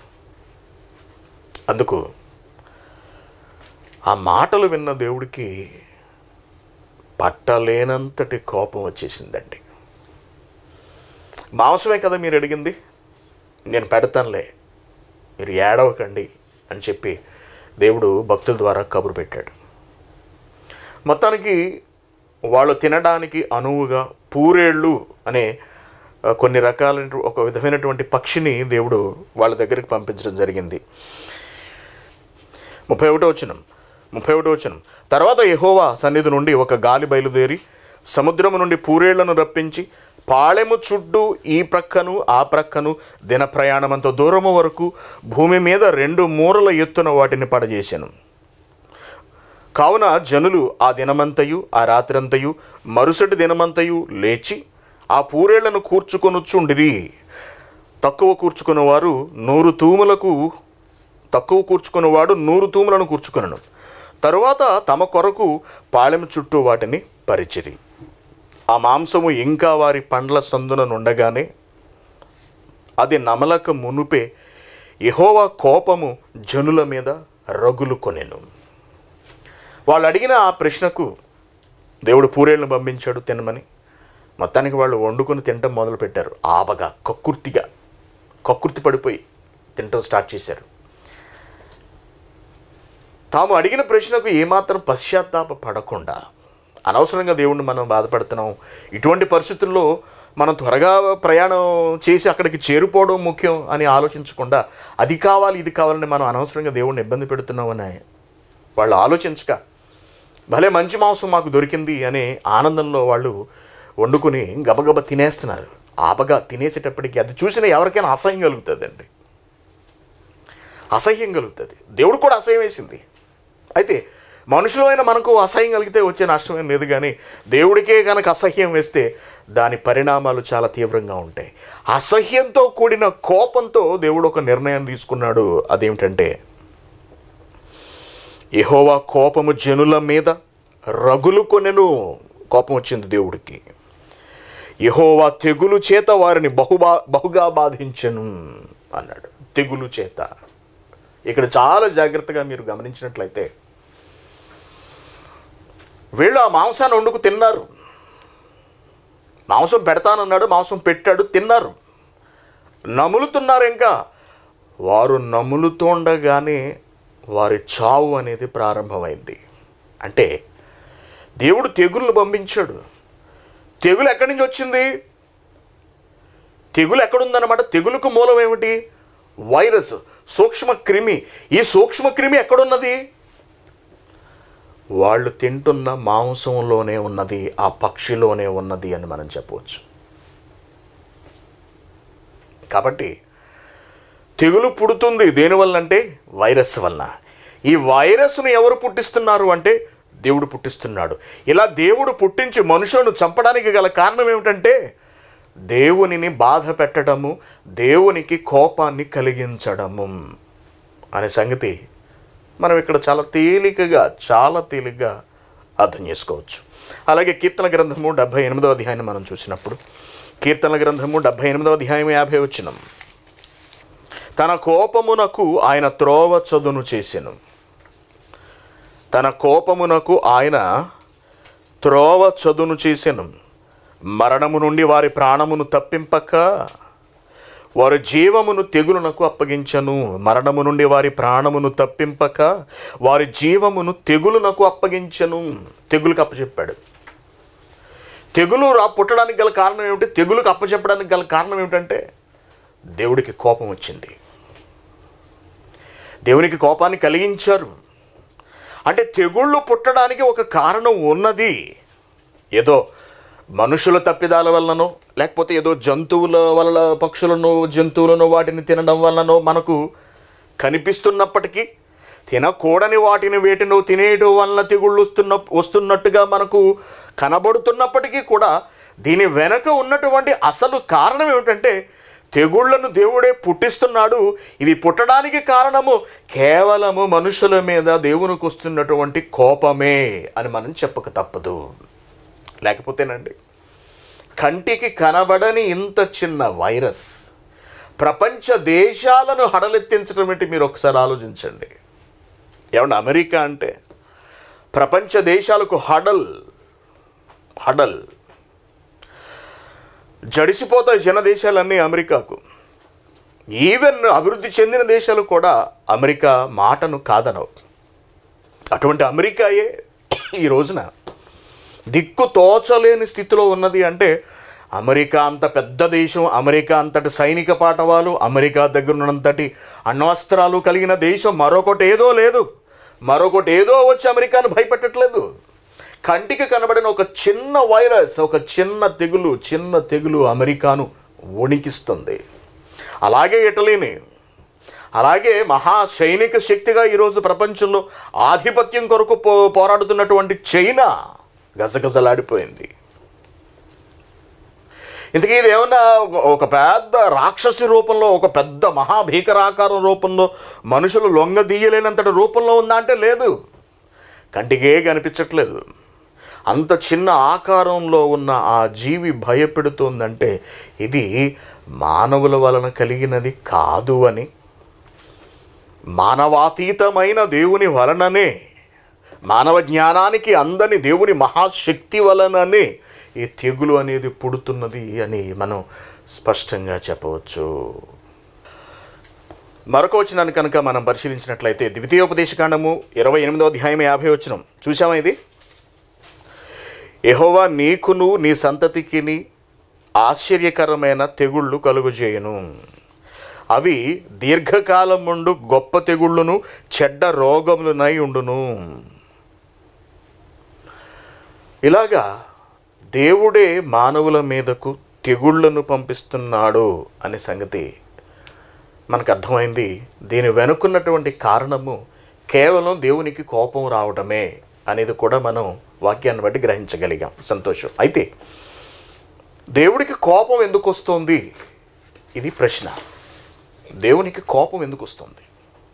అందుకు ఆ మాటలు విన్న దేవుడికి పట్టలేనంతటి కోపం వచ్చేసిందండి మాంసమే కదా మీరు అడిగింది నేను పెడతానులే మీరు ఏడవకండి అని చెప్పి దేవుడు భక్తుల ద్వారా కబురు పెట్టాడు మొత్తానికి వాళ్ళు తినడానికి అనువుగా పూరేళ్ళు అనే ఆ, కొన్ని రకాల ఒక విధమైనటువంటి పక్షిని దేవుడు వాళ్ళ దగ్గరికి పంపించడం జరిగింది ముప్పై ఒకటో వచనం ముప్పై ఒకటో వచనం తర్వాత యెహోవా సన్నిధి నుండి ఒక గాలి బయలుదేరి సముద్రము నుండి పూరేళ్లను రప్పించి పాళెము చుట్టూ ఈ ప్రక్కను ఆ ప్రక్కను దిన ప్రయాణమంత దూరము వరకు భూమి మీద రెండు మూరల ఎత్తున వాటిని పడజేశాను కావున జనులు ఆ దినమంతయు ఆ రాత్రంతయు మరుసటి దినమంతయు లేచి ఆ పూరేళ్లను కూర్చుకొనుచుండిరి తక్కువ కూర్చుకున్నవారు నూరు తూములకు తక్కువ కూర్చుకున్నవాడు నూరు తూములను కూర్చుకొనను తరువాత తమ కొరకు పాళెం చుట్టూ వాటిని పరిచిరి ఆ మాంసము ఇంకా వారి పండ్ల సందున నుండగానే అది నమలక మునుపే యెహోవా కోపము జనుల మీద రగులు కొనెను వాళ్ళు అడిగిన ఆ ప్రశ్నకు దేవుడు పూరేళ్ళను పంపించాడు తినమని మొత్తానికి వాళ్ళు వండుకొని తినటం మొదలుపెట్టారు ఆబగా కక్కుర్తిగా కక్కుర్తి పడిపోయి తినటం స్టార్ట్ చేశారు తాము అడిగిన ప్రశ్నకు ఏమాత్రం పశ్చాత్తాప పడకుండా అనవసరంగా దేవుణ్ణి మనం బాధపడుతున్నాం ఇటువంటి పరిస్థితుల్లో మనం త్వరగా ప్రయాణం చేసి అక్కడికి చేరుకోవడం ముఖ్యం అని ఆలోచించకుండా అది కావాలి ఇది కావాలని మనం అనవసరంగా దేవుణ్ణి ఇబ్బంది పెడుతున్నామని వాళ్ళు ఆలోచించక భలే మంచి మాంసం మాకు దొరికింది అనే ఆనందంలో వాళ్ళు వండుకుని గబగబ తినేస్తున్నారు ఆపగా తినేసేటప్పటికి అది చూసిన ఎవరికైనా అసహ్యం కలుగుతుందండి అసహ్యం కలుగుతుంది దేవుడు కూడా అసహ్యం వేసింది అయితే మనుషులమైన మనకు అసహ్యం కలిగితే వచ్చే నష్టం ఏం లేదు కానీ దేవుడికే కనుక అసహ్యం వేస్తే దాని పరిణామాలు చాలా తీవ్రంగా ఉంటాయి అసహ్యంతో కూడిన కోపంతో దేవుడు ఒక నిర్ణయం తీసుకున్నాడు అదేమిటంటే యెహోవా కోపము జనుల మీద రగులు కొనెను కోపం వచ్చింది దేవుడికి యెహోవా తెగులు చేత వారిని బహుబా బహుగా బాధించను అన్నాడు తెగులు చేత ఇక్కడ చాలా జాగ్రత్తగా మీరు గమనించినట్లయితే వీళ్ళు ఆ మాంసాన్ని వండుకు తిన్నారు మాంసం పెడతానన్నాడు మాంసం పెట్టాడు తిన్నారు నములుతున్నారు ఇంకా వారు నములుతుండగానే వారి చావు అనేది ప్రారంభమైంది అంటే దేవుడు తెగుళ్ళు పంపించాడు తెగులు ఎక్కడి నుంచి వచ్చింది తెగులు ఎక్కడుందన్నమాట తెగులుకు మూలం ఏమిటి వైరస్ సూక్ష్మ క్రిమి ఈ సూక్ష్మ క్రిమి ఎక్కడున్నది వాళ్ళు తింటున్న మాంసంలోనే ఉన్నది ఆ పక్షిలోనే ఉన్నది అని మనం చెప్పవచ్చు కాబట్టి తెగులు పుడుతుంది దేనివల్ల అంటే వైరస్ వలన ఈ వైరస్ను ఎవరు పుట్టిస్తున్నారు అంటే దేవుడు పుట్టిస్తున్నాడు ఇలా దేవుడు పుట్టించి మనుషులను చంపడానికి గల కారణం ఏమిటంటే దేవునిని బాధ పెట్టడము దేవునికి కోపాన్ని కలిగించడము అనే సంగతి మనం ఇక్కడ చాలా తేలికగా చాలా తేలికగా అర్థం చేసుకోవచ్చు అలాగే కీర్తన గ్రంథము డెబ్భై ఎనిమిదవ అధ్యాయాన్ని మనం చూసినప్పుడు కీర్తన గ్రంథము డెబ్భై ఎనిమిదవ అధ్యాయం యాభై వచ్చినం తన కోపమునకు ఆయన త్రోవ చదును చేసెను తన కోపమునకు ఆయన త్రోవ చదును చేసెను మరణము నుండి వారి ప్రాణమును తప్పింపక వారి జీవమును తెగులునకు అప్పగించను మరణము నుండి వారి ప్రాణమును తప్పింపక వారి జీవమును తెగులునకు అప్పగించను తెగులుకు అప్పచెప్పాడు తెగులు రా పుట్టడానికి గల కారణం ఏమిటి తెగులుకు అప్పచెప్పడానికి గల కారణం ఏమిటంటే దేవుడికి కోపం వచ్చింది దేవునికి కోపాన్ని కలిగించారు అంటే తెగుళ్ళు పుట్టడానికి ఒక కారణం ఉన్నది ఏదో మనుషుల తప్పిదాల వలననో లేకపోతే ఏదో జంతువుల వల్ల పక్షులను జంతువులను వాటిని తినడం వలననో మనకు కనిపిస్తున్నప్పటికీ తినకూడని వాటిని వేటినో తినేయడం వలన తెగుళ్ళు వస్తున్న వస్తున్నట్టుగా మనకు కనబడుతున్నప్పటికీ కూడా దీని వెనక ఉన్నటువంటి అసలు కారణం ఏమిటంటే తెగుళ్లను దేవుడే పుట్టిస్తున్నాడు ఇవి పుట్టడానికి కారణము కేవలము మనుషుల మీద దేవునికి వస్తున్నటువంటి కోపమే అని మనం చెప్పక తప్పదు లేకపోతేనండి కంటికి కనబడని ఇంత చిన్న వైరస్ ప్రపంచ దేశాలను హడలెత్తించడం ఏంటి మీరు ఒకసారి ఆలోచించండి ఏమన్నా అమెరికా అంటే ప్రపంచ దేశాలకు హడల్ హడల్ జడిసిపోతాయి జన దేశాలన్నీ అమెరికాకు ఈవెన్ అభివృద్ధి చెందిన దేశాలు కూడా అమెరికా మాటను కాదనవు అటువంటి అమెరికాయే ఈ రోజున దిక్కు తోచలేని స్థితిలో ఉన్నది అంటే అమెరికా అంత పెద్ద దేశం అమెరికా అంతటి సైనిక పాఠవాలు అమెరికా దగ్గర ఉన్నంతటి అణ్వస్త్రాలు కలిగిన దేశం మరొకటి ఏదో లేదు మరొకటి ఏదో వచ్చి అమెరికాను భయపెట్టట్లేదు కంటికి కనబడిన ఒక చిన్న వైరస్ ఒక చిన్న తెగులు చిన్న తెగులు అమెరికాను వణికిస్తుంది అలాగే ఇటలీని అలాగే మహా సైనిక శక్తిగా ఈరోజు ప్రపంచంలో ఆధిపత్యం కొరకు పో పోరాడుతున్నటువంటి చైనా గజగజలాడిపోయింది ఇంతకీ ఇది ఏమన్నా ఒక పెద్ద రాక్షసి రూపంలో ఒక పెద్ద మహాభీకరాకారం రూపంలో మనుషులు లొంగదీయలేనంతటి రూపంలో ఉందా అంటే లేదు కంటికే కనిపించట్లేదు అంత చిన్న ఆకారంలో ఉన్న ఆ జీవి భయపెడుతోందంటే ఇది మానవుల వలన కలిగినది కాదు అని మానవాతీతమైన దేవుని వలననే మానవ జ్ఞానానికి అందని దేవుని మహాశక్తి వలననే ఈ తెగులు అనేది పుడుతున్నది అని మనం స్పష్టంగా చెప్పవచ్చు మరొక వచనాన్ని కనుక మనం పరిశీలించినట్లయితే ద్వితీయోపదేశకాండము ఇరవై ఎనిమిదవ అధ్యాయం యాభై వచనం చూసామా ఇది యెహోవా నీకును నీ సంతతికిని ఆశ్చర్యకరమైన తెగుళ్ళు కలుగుజేయును అవి దీర్ఘకాలం ముందు గొప్ప తెగుళ్ళును చెడ్డ రోగములునై ఉండును ఇలాగా దేవుడే మానవుల మీదకు తెగుళ్లను పంపిస్తున్నాడు అనే సంగతి మనకు అర్థమైంది దీని వెనుకున్నటువంటి కారణము కేవలం దేవునికి కోపం రావడమే అనేది కూడా మనం వాక్యాన్ని బట్టి గ్రహించగలిగాం సంతోషం అయితే దేవుడికి కోపం ఎందుకు వస్తుంది ఇది ప్రశ్న దేవునికి కోపం ఎందుకు వస్తుంది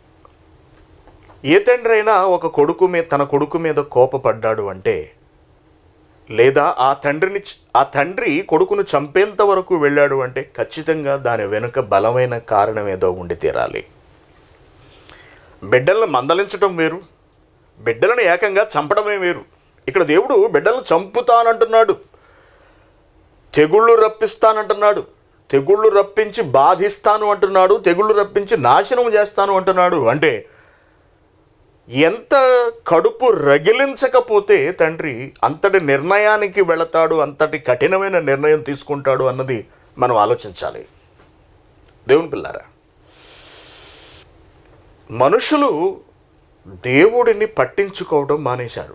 ఏ తండ్రి అయినా ఒక కొడుకు మీద తన కొడుకు మీద కోపపడ్డాడు అంటే లేదా ఆ తండ్రిని చ- ఆ తండ్రి కొడుకును చంపేంత వరకు వెళ్ళాడు అంటే ఖచ్చితంగా దాని వెనుక బలమైన కారణం ఏదో ఉండి తీరాలి బిడ్డలను మందలించడం వేరు బిడ్డలను ఏకంగా చంపడమే వేరు ఇక్కడ దేవుడు బిడ్డలను చంపుతానంటున్నాడు తెగుళ్ళు రప్పిస్తానంటున్నాడు తెగుళ్ళు రప్పించి బాధిస్తాను అంటున్నాడు తెగుళ్ళు రప్పించి నాశనం చేస్తాను అంటున్నాడు అంటే ఎంత కడుపు రగిలించకపోతే తండ్రి అంతటి నిర్ణయానికి వెళతాడు అంతటి కఠినమైన నిర్ణయం తీసుకుంటాడు అన్నది మనం ఆలోచించాలి దేవుని పిల్లారా మనుషులు దేవుడిని పట్టించుకోవడం మానేశారు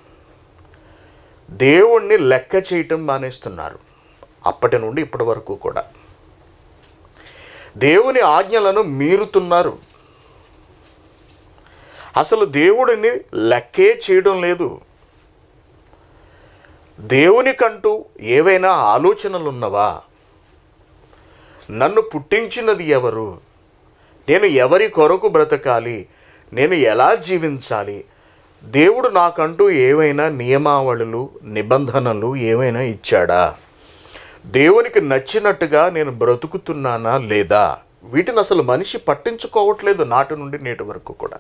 దేవుణ్ణి లెక్క చేయటం మానేస్తున్నారు అప్పటి నుండి ఇప్పటి వరకు కూడా దేవుని ఆజ్ఞలను మీరుతున్నారు అసలు దేవుడిని లెక్కే చేయడం లేదు దేవునికంటూ ఏవైనా ఆలోచనలు ఉన్నవా నన్ను పుట్టించినది ఎవరు నేను ఎవరి కొరకు బ్రతకాలి నేను ఎలా జీవించాలి దేవుడు నాకంటూ ఏవైనా నియమావళులు నిబంధనలు ఏమైనా ఇచ్చాడా దేవునికి నచ్చినట్టుగా నేను బ్రతుకుతున్నానా లేదా వీటిని అసలు మనిషి పట్టించుకోవట్లేదు నాటి నుండి నేటి వరకు కూడా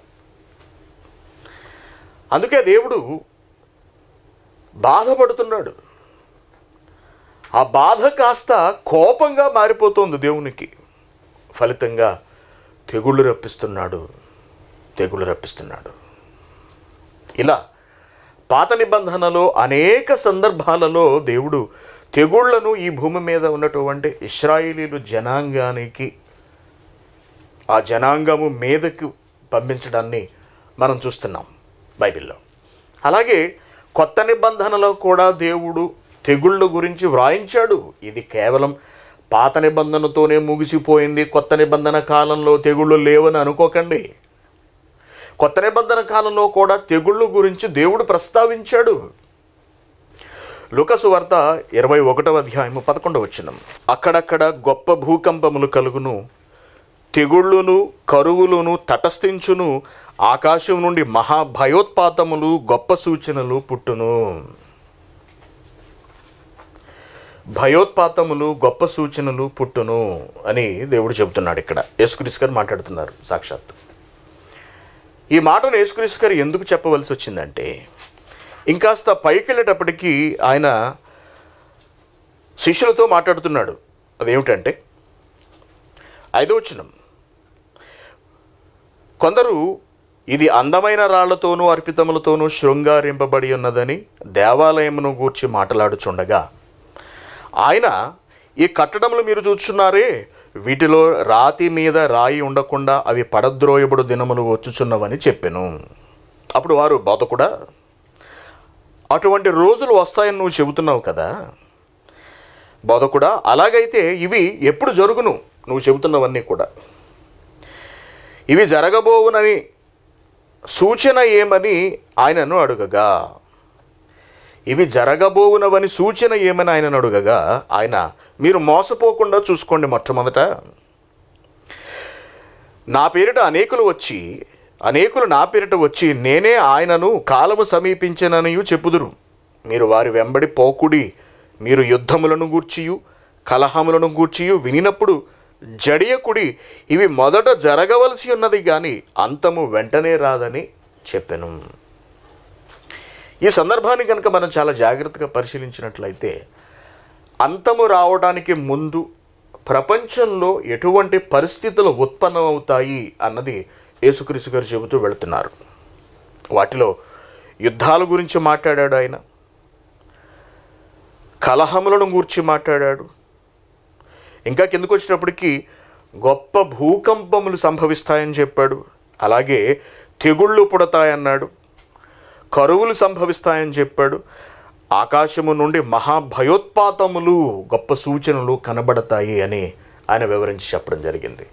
అందుకే దేవుడు బాధపడుతున్నాడు ఆ బాధ కాస్త కోపంగా మారిపోతోంది దేవునికి ఫలితంగా తెగుళ్ళు రప్పిస్తున్నాడు తెగుళ్ళు రప్పిస్తున్నాడు ఇలా పాత నిబంధనలో అనేక సందర్భాలలో దేవుడు తెగుళ్లను ఈ భూమి మీద ఉన్నటువంటి ఇస్రాయేలీలు జనాంగానికి ఆ జనాంగము మీదకు పంపించడాన్ని మనం చూస్తున్నాం బైబిల్లో అలాగే కొత్త నిబంధనలో కూడా దేవుడు తెగుళ్ళ గురించి వ్రాయించాడు ఇది కేవలం పాత నిబంధనతోనే ముగిసిపోయింది కొత్త నిబంధన కాలంలో తెగుళ్ళు లేవని అనుకోకండి కొత్త నిబంధన కాలంలో కూడా తెగుళ్ళు గురించి దేవుడు ప్రస్తావించాడు లుకసు వార్త ఇరవై ఒకటవ అధ్యాయము పదకొండవ వచ్చినం అక్కడక్కడ గొప్ప భూకంపములు కలుగును తెగుళ్ళును కరువులును తటస్థించును ఆకాశం నుండి మహా భయోత్పాతములు గొప్ప సూచనలు పుట్టును భయోత్పాతములు గొప్ప సూచనలు పుట్టును అని దేవుడు చెబుతున్నాడు ఇక్కడ యేసుక్రీస్తు గారు మాట్లాడుతున్నారు సాక్షాత్ ఈ మాటను యేసుక్రీస్తు గారు ఎందుకు చెప్పవలసి వచ్చిందంటే ఇంకాస్త పైకి వెళ్ళేటప్పటికీ ఆయన శిష్యులతో మాట్లాడుతున్నాడు అదేమిటంటే ఐదో వచనం కొందరు ఇది అందమైన రాళ్లతోనూ అర్పితములతోనూ శృంగారింపబడి ఉన్నదని దేవాలయమును గూర్చి మాట్లాడుచుండగా ఆయన ఈ కట్టడములు మీరు చూచున్నారే వీటిలో రాతి మీద రాయి ఉండకుండా అవి పడద్రోయబడు దినములు వచ్చుచున్నవని చెప్పెను అప్పుడు వారు బోధకుడా అటువంటి రోజులు వస్తాయని నువ్వు చెబుతున్నావు కదా బోధకుడా అలాగైతే ఇవి ఎప్పుడు జరుగును నువ్వు చెబుతున్నవన్నీ కూడా ఇవి జరగబోవునని సూచన ఏమని ఆయనను అడుగగా ఇవి జరగబోవునవని సూచన ఏమని ఆయనను అడుగగా ఆయన మీరు మోసపోకుండా చూసుకోండి మొట్టమొదట నా పేరిట అనేకులు వచ్చి అనేకులు నా పేరిట వచ్చి నేనే ఆయనను కాలము సమీపించననియు చెప్పుదురు మీరు వారి వెంబడి పోకుడి మీరు యుద్ధములను గూర్చియు కలహములను గూర్చియు వినినప్పుడు జడియకుడి ఇవి మొదట జరగవలసి ఉన్నది కానీ అంతము వెంటనే రాదని చెప్పెను ఈ సందర్భాన్ని కనుక మనం చాలా జాగ్రత్తగా పరిశీలించినట్లయితే అంతము రావడానికి ముందు ప్రపంచంలో ఎటువంటి పరిస్థితులు ఉత్పన్నమవుతాయి అన్నది యేసుక్రీస్తు గారు చెబుతూ వెళుతున్నారు వాటిలో యుద్ధాల గురించి మాట్లాడాడు ఆయన కలహములను గూర్చి మాట్లాడాడు ఇంకా కిందకు వచ్చినప్పటికీ గొప్ప భూకంపములు సంభవిస్తాయని చెప్పాడు అలాగే తెగుళ్ళు పుడతాయన్నాడు కరువులు సంభవిస్తాయని చెప్పాడు ఆకాశము నుండి మహాభయోత్పాతములు గొప్ప సూచనలు కనబడతాయి అని ఆయన వివరించి చెప్పడం జరిగింది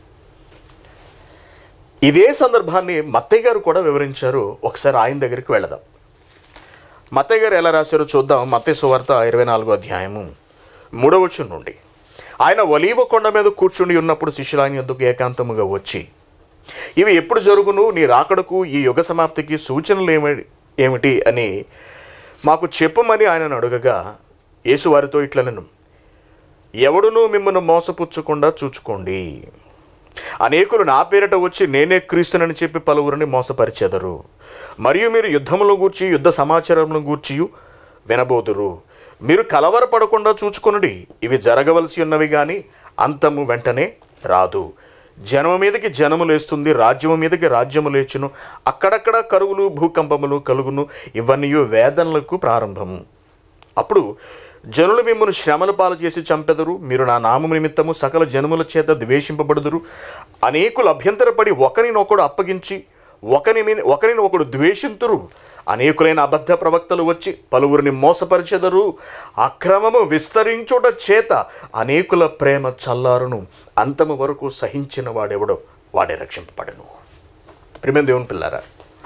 ఇదే సందర్భాన్ని మత్తయ్య గారు కూడా వివరించారు ఒకసారి ఆయన దగ్గరికి వెళదాం మత్తయ్య గారు ఎలా రాశారో చూద్దాం మత్తయ్య సువార్త ఇరవై నాలుగో అధ్యాయము మూడవచ్చు నుండి ఆయన ఒలీవ కొండ మీద కూర్చుని ఉన్నప్పుడు శిష్యులు ఆయన యొద్దకు ఏకాంతముగా వచ్చి ఇవి ఎప్పుడు జరుగును నీ రాకడకు ఈ యుగ సమాప్తికి సూచనలు ఏమి ఏమిటి అని మాకు చెప్పమని ఆయనను అడగగా యేసు వారితో ఇట్లనను ఎవడునూ మిమ్మల్ని మోసపుచ్చకుండా చూచుకోండి అనేకులు నా పేరిట వచ్చి నేనే క్రీస్తునని చెప్పి పలువురిని మోసపరిచెదరు మరియు మీరు యుద్ధములను గూర్చి యుద్ధ సమాచారములను గూర్చి వినబోదురు మీరు కలవరపడకుండా చూచుకొనుడి ఇవి జరగవలసి ఉన్నవి కానీ అంతము వెంటనే రాదు జనము మీదకి జనము లేస్తుంది రాజ్యము మీదకి రాజ్యము లేచును అక్కడక్కడ కరువులు భూకంపములు కలుగును ఇవన్నీ వేదనలకు ప్రారంభము అప్పుడు జనులు మిమ్మల్ని శ్రమల పాలు చేసి చంపెదరు మీరు నా నామము నిమిత్తము సకల జనముల చేత ద్వేషింపబడుదురు అనేకులు అభ్యంతరపడి ఒకరినొకడు అప్పగించి ఒకని మీ- ఒకరిని ఒకడు ద్వేషింతురు అనేకులైన అబద్ధ ప్రవక్తలు వచ్చి పలువురిని మోసపరిచెదరు అక్రమము విస్తరించుట చేత అనేకుల ప్రేమ చల్లారును అంతము వరకు సహించిన వాడెవడో వాడే రక్షింపబడను ప్రిమే దేవుని పిల్లారా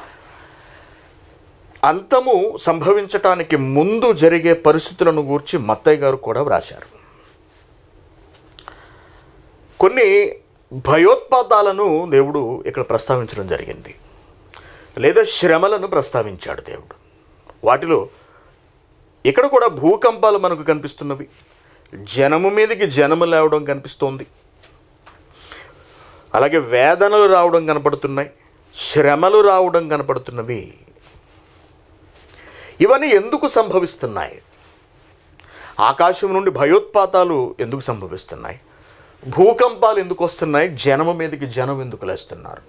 అంతము సంభవించటానికి ముందు జరిగే పరిస్థితులను గూర్చి మత్తయ్య గారు కూడా వ్రాశారు కొన్ని భయోత్పాతాలను దేవుడు ఇక్కడ ప్రస్తావించడం జరిగింది లేదా శ్రమలను ప్రస్తావించాడు దేవుడు వాటిలో ఇక్కడ కూడా భూకంపాలు మనకు కనిపిస్తున్నవి జనము మీదకి జనము లేవడం కనిపిస్తోంది అలాగే వేదనలు రావడం కనపడుతున్నాయి శ్రమలు రావడం కనపడుతున్నవి ఇవన్నీ ఎందుకు సంభవిస్తున్నాయి ఆకాశం నుండి భయోత్పాతాలు ఎందుకు సంభవిస్తున్నాయి భూకంపాలు ఎందుకు వస్తున్నాయి జనము మీదకి జనం ఎందుకు లేస్తున్నారు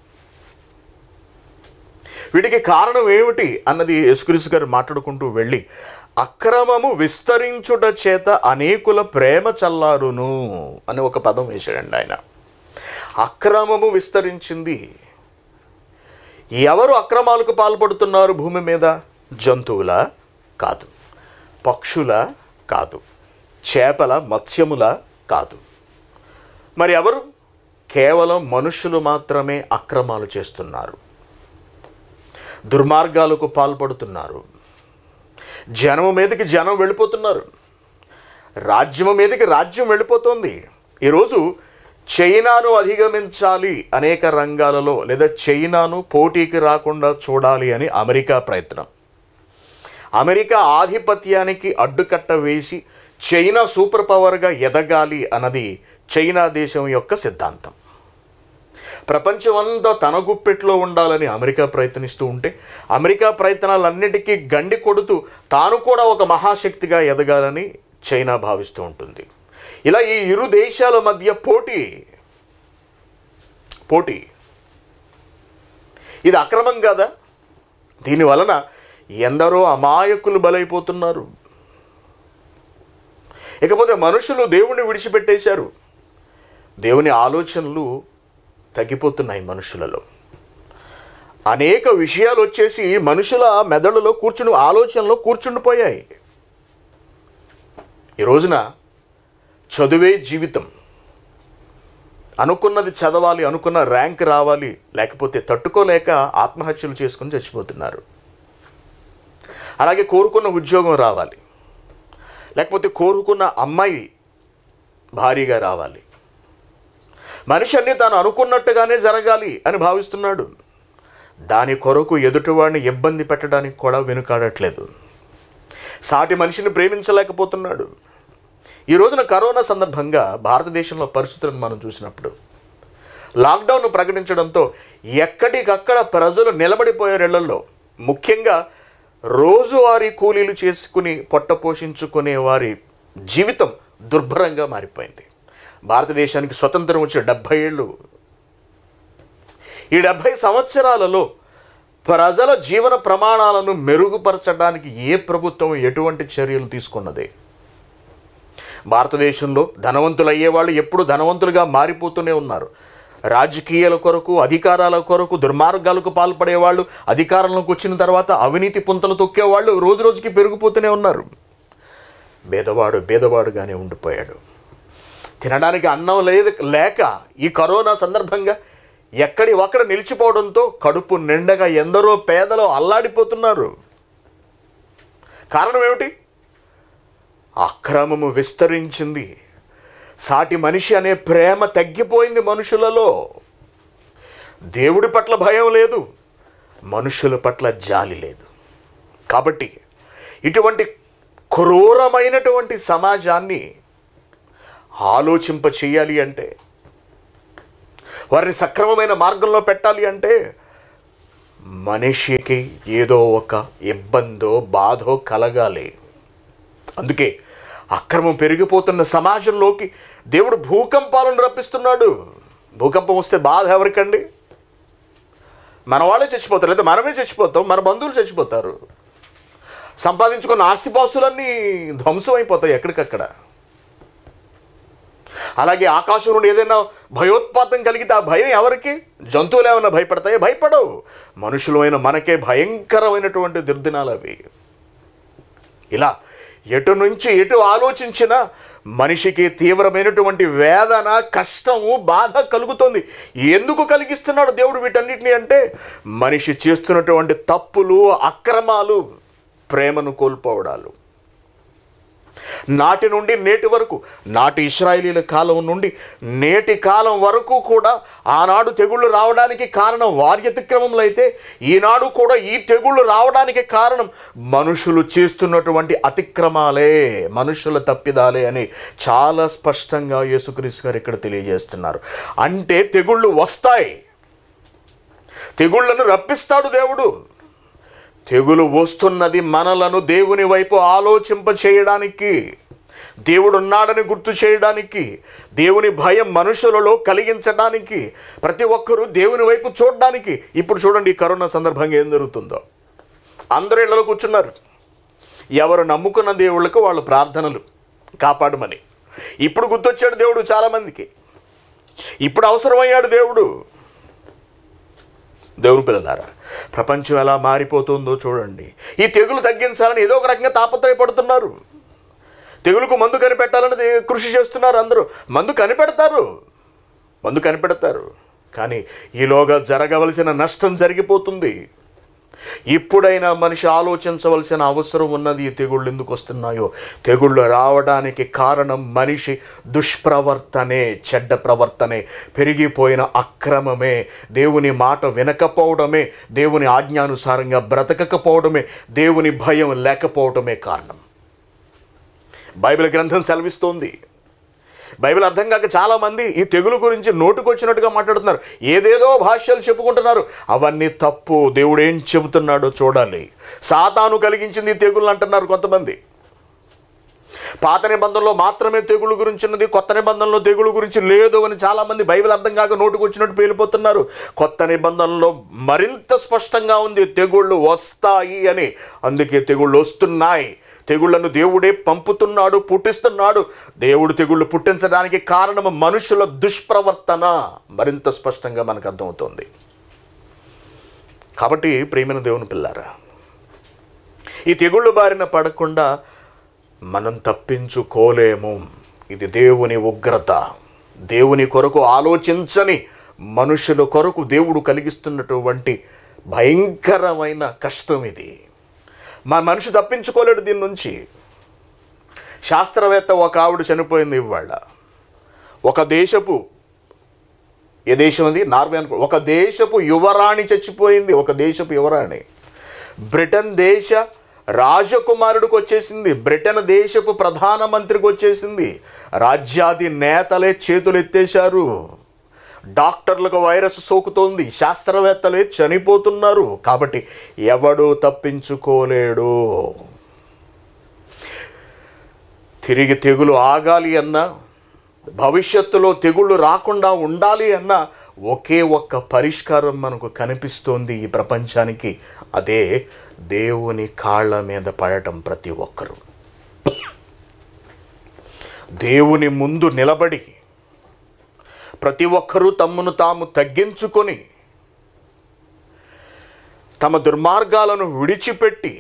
వీటికి కారణం ఏమిటి అన్నది యేసుక్రీస్తు గారు మాట్లాడుకుంటూ వెళ్ళి అక్రమము విస్తరించుట చేత అనేకుల ప్రేమ చల్లారును అని ఒక పదం వేశాడండి ఆయన అక్రమము విస్తరించింది ఎవరు అక్రమాలకు పాల్పడుతున్నారు భూమి మీద జంతువుల కాదు పక్షుల కాదు చేపల మత్స్యముల కాదు మరి ఎవరు కేవలం మనుషులు మాత్రమే అక్రమాలు చేస్తున్నారు దుర్మార్గాలకు పాల్పడుతున్నారు జనము మీదకి జనం వెళ్ళిపోతున్నారు రాజ్యము మీదకి రాజ్యం వెళ్ళిపోతుంది ఈరోజు చైనాను అధిగమించాలి అనేక రంగాలలో లేదా చైనాను పోటీకి రాకుండా చూడాలి అని అమెరికా ప్రయత్నం అమెరికా ఆధిపత్యానికి అడ్డుకట్ట వేసి చైనా సూపర్ పవర్గా ఎదగాలి అన్నది చైనా దేశం యొక్క సిద్ధాంతం ప్రపంచమంతా తన గుప్పెట్లో ఉండాలని అమెరికా ప్రయత్నిస్తూ ఉంటే అమెరికా ప్రయత్నాలన్నిటికీ గండి కొడుతూ తాను కూడా ఒక మహాశక్తిగా ఎదగాలని చైనా భావిస్తూ ఉంటుంది ఇలా ఈ ఇరు దేశాల మధ్య పోటీ పోటీ ఇది అక్రమం కాదా దీని వలన ఎందరో అమాయకులు బలైపోతున్నారు ఇకపోతే మనుషులు దేవుణ్ణి విడిచిపెట్టేశారు దేవుని ఆలోచనలు తగ్గిపోతున్నాయి మనుషులలో అనేక విషయాలు వచ్చేసి మనుషుల మెదడులో కూర్చుని ఆలోచనలో కూర్చుండిపోయాయి ఈ రోజున చదువే జీవితం అనుకున్నది చదవాలి అనుకున్న ర్యాంక్ రావాలి లేకపోతే తట్టుకోలేక ఆత్మహత్యలు చేసుకుని చచ్చిపోతున్నారు అలాగే కోరుకున్న ఉద్యోగం రావాలి లేకపోతే కోరుకున్న అమ్మాయి భారీగా రావాలి మనిషి అన్ని తాను అనుకున్నట్టుగానే జరగాలి అని భావిస్తున్నాడు దాని కొరకు ఎదుటివాడిని ఇబ్బంది పెట్టడానికి కూడా వెనుకాడట్లేదు సాటి మనిషిని ప్రేమించలేకపోతున్నాడు ఈ రోజున కరోనా సందర్భంగా భారతదేశంలో పరిస్థితులను మనం చూసినప్పుడు లాక్డౌన్ ప్రకటించడంతో ఎక్కడికక్కడ ప్రజలు నిలబడిపోయారు ఇళ్లలో ముఖ్యంగా రోజువారీ కూలీలు చేసుకుని పొట్ట పోషించుకునే వారి జీవితం దుర్భరంగా మారిపోయింది భారతదేశానికి స్వతంత్రం వచ్చి డెబ్భై ఏళ్ళు ఈ డెబ్భై సంవత్సరాలలో ప్రజల జీవన ప్రమాణాలను మెరుగుపరచడానికి ఏ ప్రభుత్వం ఎటువంటి చర్యలు తీసుకున్నది భారతదేశంలో ధనవంతులు అయ్యేవాళ్ళు ఎప్పుడు ధనవంతులుగా మారిపోతూనే ఉన్నారు రాజకీయాల కొరకు అధికారాల కొరకు దుర్మార్గాలకు పాల్పడేవాళ్ళు అధికారంలోకి వచ్చిన తర్వాత అవినీతి పుంతలు తొక్కేవాళ్ళు రోజు రోజుకి పెరిగిపోతూనే ఉన్నారు పేదవాడు పేదవాడుగానే ఉండిపోయాడు తినడానికి అన్నం లేదు లేక ఈ కరోనా సందర్భంగా ఎక్కడి ఒక్కడ నిలిచిపోవడంతో కడుపు నిండగా ఎందరో పేదలు అల్లాడిపోతున్నారు కారణం ఏమిటి అక్రమము విస్తరించింది సాటి మనిషి అనే ప్రేమ తగ్గిపోయింది మనుషులలో దేవుడి పట్ల భయం లేదు మనుషుల పట్ల జాలి లేదు కాబట్టి ఇటువంటి క్రూరమైనటువంటి సమాజాన్ని ఆలోచింప చేయాలి అంటే వారిని సక్రమమైన మార్గంలో పెట్టాలి అంటే మనిషికి ఏదో ఒక ఇబ్బందో బాధో కలగాలి అందుకే అక్రమం పెరిగిపోతున్న సమాజంలోకి దేవుడు భూకంపాలను రప్పిస్తున్నాడు భూకంపం వస్తే బాధ ఎవరికండి మన వాళ్ళే చచ్చిపోతారు లేదా మనమే చచ్చిపోతాం మన బంధువులు చచ్చిపోతారు సంపాదించుకున్న ఆస్తిపాస్తులన్నీ ధ్వంసం అయిపోతాయి ఎక్కడికక్కడ అలాగే ఆకాశం నుండి ఏదైనా భయోత్పాతం కలిగితే ఆ భయం ఎవరికి జంతువులు ఏమైనా భయపడతాయో భయపడవు మనుషులమైన మనకే భయంకరమైనటువంటి దుర్దినాలు అవి ఇలా ఎటు నుంచి ఎటు ఆలోచించినా మనిషికి తీవ్రమైనటువంటి వేదన కష్టము బాధ కలుగుతుంది ఎందుకు కలిగిస్తున్నాడు దేవుడు వీటన్నిటిని అంటే మనిషి చేస్తున్నటువంటి తప్పులు అక్రమాలు ప్రేమను కోల్పోవడాలు నాటి నుండి నేటి వరకు నాటి ఇస్రాయేలీల కాలం నుండి నేటి కాలం వరకు కూడా ఆనాడు తెగుళ్ళు రావడానికి కారణం వారి అతిక్రమములు అయితే ఈనాడు కూడా ఈ తెగుళ్ళు రావడానికి కారణం మనుషులు చేస్తున్నటువంటి అతిక్రమాలే మనుషుల తప్పిదాలే అని చాలా స్పష్టంగా యేసుక్రీస్తు గారు ఇక్కడ తెలియజేస్తున్నారు అంటే తెగుళ్ళు వస్తాయి తెగుళ్ళను రప్పిస్తాడు దేవుడు తెగులు వస్తున్నది మనలను దేవుని వైపు ఆలోచింప చేయడానికి దేవుడు ఉన్నాడని గుర్తు చేయడానికి దేవుని భయం మనుషులలో కలిగించడానికి ప్రతి ఒక్కరూ దేవుని వైపు చూడడానికి ఇప్పుడు చూడండి ఈ కరోనా సందర్భంగా ఏం జరుగుతుందో అందరూ ఇళ్లలో కూర్చున్నారు ఎవరు నమ్ముకున్న దేవుళ్ళకు వాళ్ళ ప్రార్థనలు కాపాడమని ఇప్పుడు గుర్తొచ్చాడు దేవుడు చాలామందికి ఇప్పుడు అవసరమయ్యాడు దేవుడు దేవుని పిల్లలారా ప్రపంచం ఎలా మారిపోతుందో చూడండి ఈ తెగులు తగ్గించాలని ఏదో ఒక రకంగా తాపత్రయపడుతున్నారు తెగులుకు మందు కనిపెట్టాలని దే- కృషి చేస్తున్నారు అందరూ మందు కనిపెడతారు మందు కనిపెడతారు కానీ ఈలోగా జరగవలసిన నష్టం జరిగిపోతుంది ఇప్పుడైనా మనిషి ఆలోచించవలసిన అవసరం ఉన్నది ఈ తెగుళ్ళు ఎందుకు వస్తున్నాయో తెగుళ్ళు రావడానికి కారణం మనిషి దుష్ప్రవర్తనే చెడ్డ ప్రవర్తనే పెరిగిపోయిన అక్రమమే దేవుని మాట వినకపోవడమే దేవుని ఆజ్ఞానుసారంగా బ్రతకకపోవడమే దేవుని భయం లేకపోవడమే కారణం బైబిల్ గ్రంథం సెలవిస్తోంది బైబిల్ అర్థం కాక చాలామంది ఈ తెగులు గురించి నోటుకొచ్చినట్టుగా మాట్లాడుతున్నారు ఏదేదో భాష్యాలు చెప్పుకుంటున్నారు అవన్నీ తప్పు దేవుడు ఏం చెబుతున్నాడో చూడాలి సాతాను కలిగించింది ఈ తెగులు అంటున్నారు కొంతమంది పాత నిబంధనలో మాత్రమే తెగులు గురించి ఉన్నది కొత్త నిబంధనలో తెగులు గురించి లేదు అని చాలామంది బైబిల్ అర్థం కాక నోటుకొచ్చినట్టు పేలిపోతున్నారు కొత్త నిబంధనలో మరింత స్పష్టంగా ఉంది తెగుళ్ళు వస్తాయి అని అందుకే తెగుళ్ళు వస్తున్నాయి తెగుళ్లను దేవుడే పంపుతున్నాడు పుట్టిస్తున్నాడు దేవుడు తెగుళ్ళు పుట్టించడానికి కారణం మనుషుల దుష్ప్రవర్తన మరింత స్పష్టంగా మనకు అర్థమవుతోంది కాబట్టి ప్రేమైన దేవుని పిల్లారా ఈ తెగుళ్ళు బారిన పడకుండా మనం తప్పించుకోలేము ఇది దేవుని ఉగ్రత దేవుని కొరకు ఆలోచించని మనుషుల కొరకు దేవుడు కలిగిస్తున్నటువంటి భయంకరమైన కష్టం ఇది మా మనిషి తప్పించుకోలేడు దీని నుంచి శాస్త్రవేత్త ఒక ఆవిడ చనిపోయింది ఇవాళ ఒక దేశపు ఏ దేశం అది నార్వే అనుకో ఒక దేశపు యువరాణి చచ్చిపోయింది ఒక దేశపు యువరాణి బ్రిటన్ దేశ రాజకుమారుడికి వచ్చేసింది బ్రిటన్ దేశపు ప్రధానమంత్రికి వచ్చేసింది రాజ్యాది నేతలే చేతులు ఎత్తేశారు డాక్టర్లకు వైరస్ సోకుతోంది శాస్త్రవేత్తలే చనిపోతున్నారు కాబట్టి ఎవడు తప్పించుకోలేడు తిరిగి తెగులు ఆగాలి అన్నా భవిష్యత్తులో తెగుళ్ళు రాకుండా ఉండాలి అన్న ఒకే ఒక్క పరిష్కారం మనకు కనిపిస్తోంది ఈ ప్రపంచానికి అదే దేవుని కాళ్ళ మీద పడటం ప్రతి ఒక్కరూ దేవుని ముందు నిలబడి ప్రతి ఒక్కరూ తమ్మును తాము తగ్గించుకొని తమ దుర్మార్గాలను విడిచిపెట్టి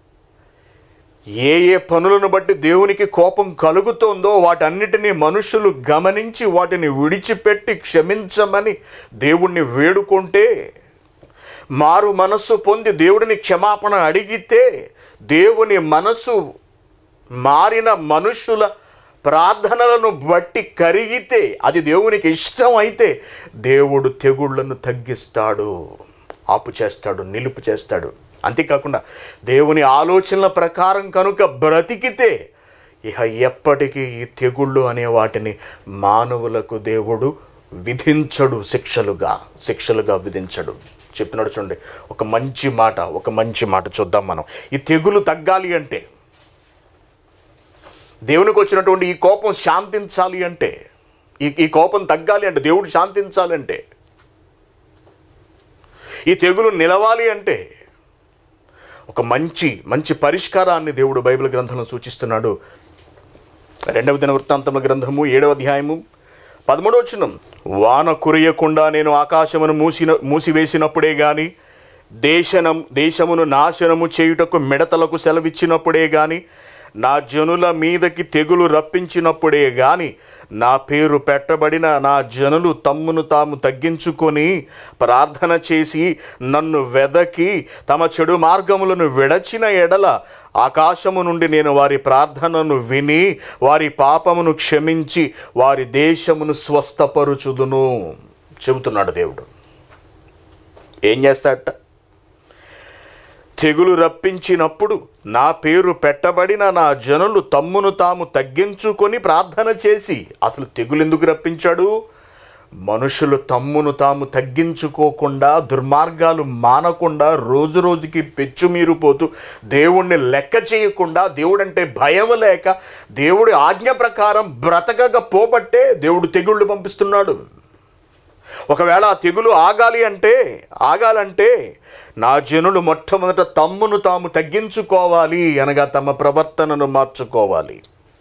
ఏ ఏ పనులను బట్టి దేవునికి కోపం కలుగుతోందో వాటన్నిటినీ మనుషులు గమనించి వాటిని విడిచిపెట్టి క్షమించమని దేవుణ్ణి వేడుకుంటే మారు మనస్సు పొంది దేవుడిని క్షమాపణ అడిగితే దేవుని మనసు మారిన మనుషుల ప్రార్థనలను బట్టి కరిగితే అది దేవునికి ఇష్టం అయితే దేవుడు తెగుళ్లను తగ్గిస్తాడు ఆపు చేస్తాడు నిలుపు చేస్తాడు అంతేకాకుండా దేవుని ఆలోచనల ప్రకారం కనుక బ్రతికితే ఇక ఎప్పటికీ ఈ తెగుళ్ళు అనే వాటిని మానవులకు దేవుడు విధించడు శిక్షలుగా శిక్షలుగా విధించడు చెప్పినాడు చూడండి ఒక మంచి మాట ఒక మంచి మాట చూద్దాం మనం ఈ తెగులు తగ్గాలి అంటే దేవునికి వచ్చినటువంటి ఈ కోపం శాంతించాలి అంటే ఈ ఈ కోపం తగ్గాలి అంటే దేవుడు శాంతించాలంటే ఈ తెగులు నిలవాలి అంటే ఒక మంచి మంచి పరిష్కారాన్ని దేవుడు బైబిల్ గ్రంథంలో సూచిస్తున్నాడు రెండవ దిన వృత్తాంతముల గ్రంథము ఏడవ అధ్యాయము పదమూడవ వచనం వాన కురియకుండా నేను ఆకాశమును మూసిన మూసివేసినప్పుడే గాని దేశనం దేశమును నాశనము చేయుటకు మిడతలకు సెలవిచ్చినప్పుడే గాని నా జనుల మీదకి తెగులు రప్పించినప్పుడే గాని నా పేరు పెట్టబడిన నా జనులు తమ్మును తాము తగ్గించుకొని ప్రార్థన చేసి నన్ను వెదకి తమ చెడు మార్గములను విడచిన ఎడల ఆకాశము నుండి నేను వారి ప్రార్థనను విని వారి పాపమును క్షమించి వారి దేశమును స్వస్థపరుచుదును చెబుతున్నాడు దేవుడు ఏం చేస్తాడట తెగులు రప్పించినప్పుడు నా పేరు పెట్టబడిన నా జనులు తమ్మును తాము తగ్గించుకొని ప్రార్థన చేసి అసలు తెగులు ఎందుకు రప్పించాడు మనుషులు తమ్మును తాము తగ్గించుకోకుండా దుర్మార్గాలు మానకుండా రోజు రోజుకి పెచ్చుమీరిపోతూ దేవుణ్ణి లెక్క చేయకుండా దేవుడంటే భయం లేక దేవుడి ఆజ్ఞ ప్రకారం బ్రతకగా పోబట్టే దేవుడు తెగుళ్ళు పంపిస్తున్నాడు ఒకవేళ ఆ తెగులు ఆగాలి అంటే ఆగాలంటే నా జనులు మొట్టమొదట తమ్మును తాము తగ్గించుకోవాలి అనగా తమ ప్రవర్తనను మార్చుకోవాలి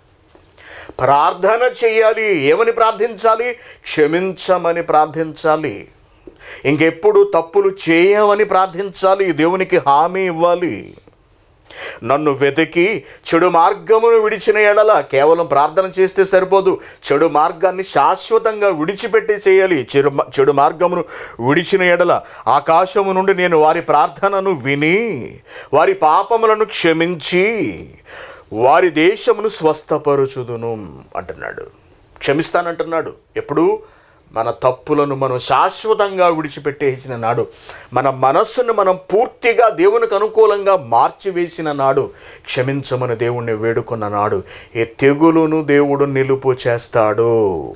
ప్రార్థన చేయాలి ఏమని ప్రార్థించాలి క్షమించమని ప్రార్థించాలి ఇంకెప్పుడు తప్పులు చేయమని ప్రార్థించాలి దేవునికి హామీ ఇవ్వాలి నన్ను వెతికి చెడు మార్గమును విడిచిన ఎడల కేవలం ప్రార్థన చేస్తే సరిపోదు చెడు మార్గాన్ని శాశ్వతంగా విడిచిపెట్టి చేయాలి చెడు చెడు మార్గమును విడిచిన ఎడల ఆకాశము నుండి నేను వారి ప్రార్థనను విని వారి పాపములను క్షమించి వారి దేశమును స్వస్థపరుచుదును అంటున్నాడు క్షమిస్తానంటున్నాడు ఎప్పుడు మన తప్పులను మనం శాశ్వతంగా విడిచిపెట్టేసిన నాడు మన మనస్సును మనం పూర్తిగా దేవునికి అనుకూలంగా మార్చివేసిన నాడు క్షమించమని దేవుణ్ణి వేడుకున్న నాడు ఈ తెగులును దేవుడు నిలుపు చేస్తాడు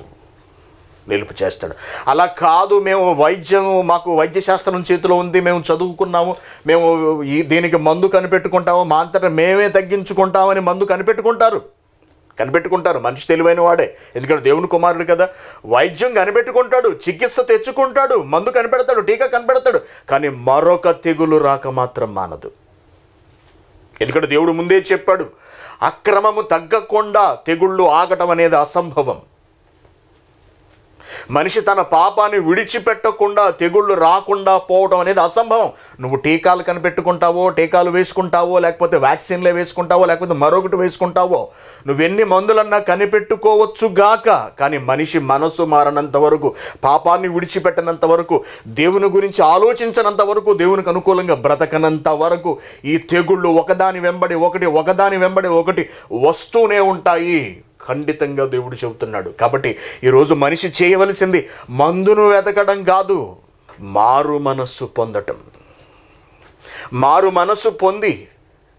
నిలుపు చేస్తాడు అలా కాదు మేము వైద్యం మాకు వైద్యశాస్త్రం చేతిలో ఉంది మేము చదువుకున్నాము మేము ఈ దీనికి మందు కనిపెట్టుకుంటాము మా అంతటా మేమే తగ్గించుకుంటామని మందు కనిపెట్టుకుంటారు కనిపెట్టుకుంటారు మనిషి తెలివైన వాడే ఎందుకంటే దేవుని కుమారుడు కదా వైద్యం కనిపెట్టుకుంటాడు చికిత్స తెచ్చుకుంటాడు మందు కనిపెడతాడు టీకా కనిపెడతాడు కానీ మరొక తెగులు రాక మాత్రం మానదు ఎందుకంటే దేవుడు ముందే చెప్పాడు అక్రమము తగ్గకుండా తెగుళ్ళు ఆగటం అనేది అసంభవం మనిషి తన పాపాన్ని విడిచిపెట్టకుండా తెగుళ్ళు రాకుండా పోవడం అనేది అసంభవం నువ్వు టీకాలు కనిపెట్టుకుంటావో టీకాలు వేసుకుంటావో లేకపోతే వ్యాక్సిన్లే వేసుకుంటావో లేకపోతే మరొకటి వేసుకుంటావో నువ్వెన్ని మందులన్నా కనిపెట్టుకోవచ్చు గాక కానీ మనిషి మనసు మారనంత వరకు పాపాన్ని విడిచిపెట్టనంత వరకు దేవుని గురించి ఆలోచించనంత వరకు దేవునికి అనుకూలంగా బ్రతకనంత వరకు ఈ తెగుళ్ళు ఒకదాని వెంబడి ఒకటి ఒకదాని వెంబడి ఒకటి వస్తూనే ఉంటాయి ఖండితంగా దేవుడు చెబుతున్నాడు కాబట్టి ఈరోజు మనిషి చేయవలసింది మందును వెతకడం కాదు మారు మనస్సు పొందటం మారు మనస్సు పొంది